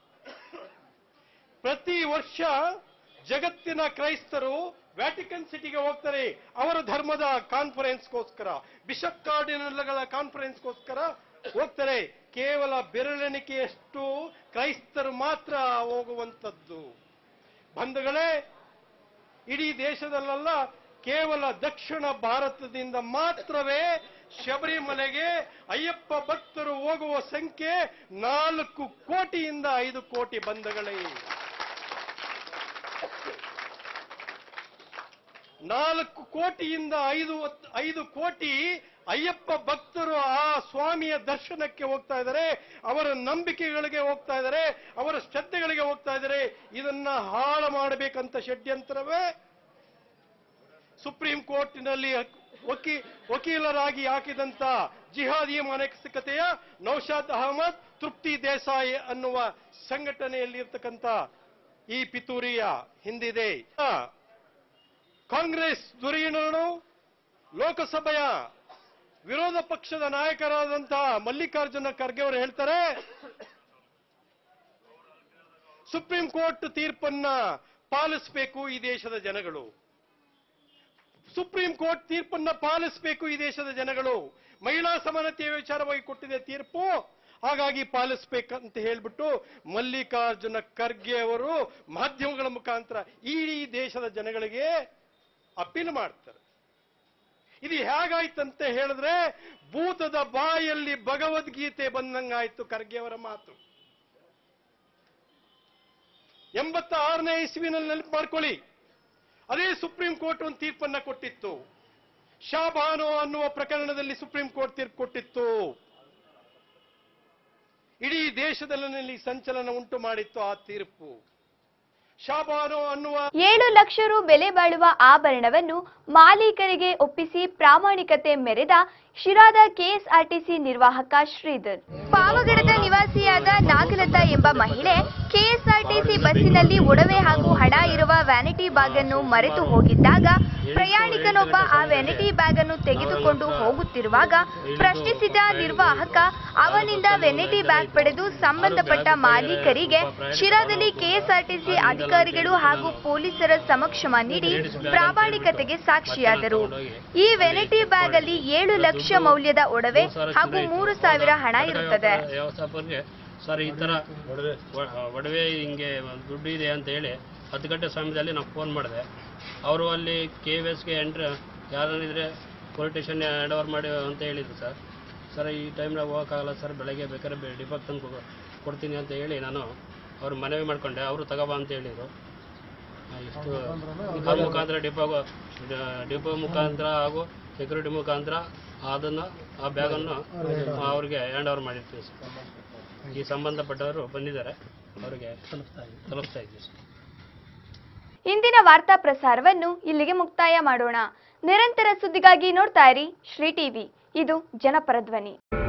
T: ಪ್ರತಿ ವರ್ಷ ಜಗತ್ತಿನ ಕ್ರೈಸ್ತರು ವ್ಯಾಟಿಕನ್ ಸಿಟಿಗೆ ಹೋಗ್ತಾರೆ ಅವರ ಧರ್ಮದ ಕಾನ್ಫರೆನ್ಸ್ಗೋಸ್ಕರ ಬಿಷಪ್ ಕಾರ್ಡಿನಲ್ಗಳ ಕಾನ್ಫರೆನ್ಸ್ಗೋಸ್ಕರ ಹೋಗ್ತಾರೆ ಕೇವಲ ಬೆರಳೆಣಿಕೆಯಷ್ಟು ಕ್ರೈಸ್ತರು ಮಾತ್ರ ಹೋಗುವಂಥದ್ದು ಬಂಧುಗಳೇ ಇಡೀ ದೇಶದಲ್ಲ ಕೇವಲ ದಕ್ಷಿಣ ಭಾರತದಿಂದ ಮಾತ್ರವೇ ಶಬರಿಮಲೆಗೆ ಅಯ್ಯಪ್ಪ ಭಕ್ತರು ಹೋಗುವ ಸಂಖ್ಯೆ ನಾಲ್ಕು ಕೋಟಿಯಿಂದ ಐದು ಕೋಟಿ ಬಂಧಗಳೇ ನಾಲ್ಕು ಕೋಟಿಯಿಂದ ಐದು ವತ್- ಐದು ಕೋಟಿ ಅಯ್ಯಪ್ಪ ಭಕ್ತರು ಆ ಸ್ವಾಮಿಯ ದರ್ಶನಕ್ಕೆ ಹೋಗ್ತಾ ಇದ್ದಾರೆ ಅವರ ನಂಬಿಕೆಗಳಿಗೆ ಹೋಗ್ತಾ ಇದ್ದಾರೆ ಅವರ ಶ್ರದ್ಧೆಗಳಿಗೆ ಹೋಗ್ತಾ ಇದ್ದಾರೆ ಇದನ್ನ ಹಾಳು ಮಾಡಬೇಕಂತ ಷಡ್ಯಂತ್ರವೇ ಸುಪ್ರೀಂ ಕೋರ್ಟ್ನಲ್ಲಿ ವಕೀ ವಕೀಲರಾಗಿ ಹಾಕಿದಂತ ಜಿಹಾದಿ ಮಾನಸಿಕತೆಯ ನೌಶಾದ್ ಅಹಮದ್ ತೃಪ್ತಿ ದೇಸಾಯಿ ಅನ್ನುವ ಸಂಘಟನೆಯಲ್ಲಿ ಇರ್ತಕ್ಕಂಥ ಈ ಪಿತೂರಿಯ ಹಿಂದಿದೆ ಆ, ಕಾಂಗ್ರೆಸ್ ಧುರೀಣರು ಲೋಕಸಭೆಯ ವಿರೋಧ ಪಕ್ಷದ ನಾಯಕರಾದಂತಹ ಮಲ್ಲಿಕಾರ್ಜುನ ಖರ್ಗೆ ಅವರು ಹೇಳ್ತಾರೆ ಸುಪ್ರೀಂ ಕೋರ್ಟ್ ತೀರ್ಪನ್ನ ಪಾಲಿಸಬೇಕು ಈ ದೇಶದ ಜನಗಳು ಸುಪ್ರೀಂ ಕೋರ್ಟ್ ತೀರ್ಪನ್ನ ಪಾಲಿಸಬೇಕು ಈ ದೇಶದ ಜನಗಳು ಮಹಿಳಾ ಸಮಾನತೆಯ ವಿಚಾರವಾಗಿ ಕೊಟ್ಟಿದೆ ತೀರ್ಪು ಹಾಗಾಗಿ ಪಾಲಿಸಬೇಕಂತ ಹೇಳ್ಬಿಟ್ಟು ಮಲ್ಲಿಕಾರ್ಜುನ ಖರ್ಗೆ ಅವರು ಮಾಧ್ಯಮಗಳ ಮುಖಾಂತರ ಇಡೀ ದೇಶದ ಜನಗಳಿಗೆ ಅಪೀಲ್ ಮಾಡ್ತಾರೆ ಇದು ಹೇಗಾಯ್ತಂತ ಹೇಳಿದ್ರೆ ಭೂತದ ಬಾಯಲ್ಲಿ ಭಗವದ್ಗೀತೆ ಬಂದಂಗಾಯ್ತು ಖರ್ಗೆ ಅವರ ಮಾತು ಎಂಬತ್ತ ಆರನೇ ಇಸ್ವಿನಲ್ಲಿ ನೆನಪು ಮಾಡ್ಕೊಳ್ಳಿ ಅದೇ ಸುಪ್ರೀಂ ಕೋರ್ಟ್ ಒಂದು ತೀರ್ಪನ್ನ ಕೊಟ್ಟಿತ್ತು ಶಾಬಾನೋ ಅನ್ನುವ ಪ್ರಕರಣದಲ್ಲಿ ಸುಪ್ರೀಂ ಕೋರ್ಟ್ ತೀರ್ಪು ಕೊಟ್ಟಿತ್ತು ಇಡೀ ದೇಶದಲ್ಲಿ ಸಂಚಲನ ಉಂಟು ಮಾಡಿತ್ತು ಆ ತೀರ್ಪು ಶಾಬಾನೋ ಅನ್ನುವ
A: ಏಳು ಲಕ್ಷ ರು ಬೆಲೆ ಬಾಳುವ ಆಭರಣವನ್ನು ಮಾಲೀಕರಿಗೆ ಒಪ್ಪಿಸಿ ಪ್ರಾಮಾಣಿಕತೆ ಮೆರೆದ ಶಿರಾದ ಕೆಎಸ್ಆರ್ಟಿಸಿ ನಿರ್ವಾಹಕ ಶ್ರೀಧರ್ ಪಾವಗಡದ ನಿವಾಸಿಯಾದ ನಾಗಲತಾ ಎಂಬ ಮಹಿಳೆ ಕೆಎಸ್ಆರ್ಟಿಸಿ ಬಸ್ಸಿನಲ್ಲಿ ಒಡವೆ ಹಾಗೂ ಹಣ ಇರುವ ವ್ಯಾನಿಟಿ ಬ್ಯಾಗ್ ಅನ್ನು ಮರೆತು ಹೋಗಿದ್ದಾಗ ಪ್ರಯಾಣಿಕನೊಬ್ಬ ಆ ವ್ಯಾನಿಟಿ ಬ್ಯಾಗ್ ಅನ್ನು ತೆಗೆದುಕೊಂಡು ಹೋಗುತ್ತಿರುವಾಗ ಪ್ರಶ್ನಿಸಿದ ನಿರ್ವಾಹಕ ಅವನಿಂದ ವ್ಯಾನಿಟಿ ಬ್ಯಾಗ್ ಪಡೆದು ಸಂಬಂಧಪಟ್ಟ ಮಾಲೀಕರಿಗೆ ಶಿರಾದಲ್ಲಿ ಕೆಎಸ್ಆರ್ಟಿಸಿ ಅಧಿಕಾರಿಗಳು ಹಾಗೂ ಪೊಲೀಸರ ಸಮಕ್ಷಮ ನೀಡಿ ಪ್ರಾಮಾಣಿಕತೆಗೆ ಸಾಕ್ಷಿಯಾದರು ಈ ವೆನಿಟಿ ಬ್ಯಾಗ್ ಅಲ್ಲಿ ಏಳು ಲಕ್ಷ ಮೌಲ್ಯದ ಒಡವೆ ಹಾಗೂ ಮೂರು ಸಾವಿರ ಹಣ ಇರುತ್ತದೆ
U: ವ್ಯವಸ್ಥಾಪಕರಿಗೆ ಸರ್ ಈ ಥರ ಒಡವೆ ಒ- ಒಡವೆ ಹಿಂಗೆ ದುಡ್ಡು ಇದೆ ಅಂತ ಹೇಳಿ ಹತ್ತು ಗಂಟೆ ಸಮಯದಲ್ಲಿ ನಾವು ಫೋನ್ ಮಾಡಿದೆ ಅವರು ಅಲ್ಲಿ ಕೆ ವಿ ಎಸ್ಗೆ ಎಂಟ್ರ್ ಯಾರಿದ್ರೆ ಪೊಲೀಸ್ ಸ್ಟೇಷನ್ ಹ್ಯಾಂಡ್ ಓವರ್ ಮಾಡಿ ಅಂತ ಹೇಳಿದ್ರು ಸರ್ ಸರ್ ಈ ಟೈಮ್ನಾಗ ಹೋಗೋಕ್ಕಾಗಲ್ಲ ಸರ್ ಬೆಳಗ್ಗೆ ಬೇಕಾದ್ರೆ ಡಿಪಾಕ್ ತಂದು ಕೊ- ಕೊಡ್ತೀನಿ ಅಂತ ಹೇಳಿ ನಾನು ಅವ್ರು ಮನವಿ ಮಾಡಿಕೊಂಡೆ ಅವರು ತಗೋಬಾ ಅಂತ ಹೇಳಿದರು ಇಷ್ಟು ಆ ಮುಖಾಂತರ ಡಿಪೋ ಡಿಪೋ ಮುಖಾಂತರ ಹಾಗೂ ಸೆಕ್ಯೂರಿಟಿ ಮುಖಾಂತರ ಅದನ್ನು ಆ ಬ್ಯಾಗನ್ನು ಅವ್ರಿಗೆ ಹ್ಯಾಂಡ್ ಓವರ್ ಮಾಡಿರ್ತೀವಿ ಸರ್ ಈ ಸಂಬಂಧಪಟ್ಟವರು ಬಂದಿದ್ದಾರೆ ಅವರಿಗೆ ತಲುಪಿಸ್ತಾ ಇದ್ದೀವಿ ಸರ್
A: ಇಂದಿನ ವಾರ್ತಾ ಪ್ರಸಾರವನ್ನು ಇಲ್ಲಿಗೆ ಮುಕ್ತಾಯ ಮಾಡೋಣ ನಿರಂತರ ಸುದ್ದಿಗಾಗಿ ನೋಡ್ತಾ ಇರಿ ಶ್ರೀ ಟಿವಿ ಇದು ಜನಪರ ಧ್ವನಿ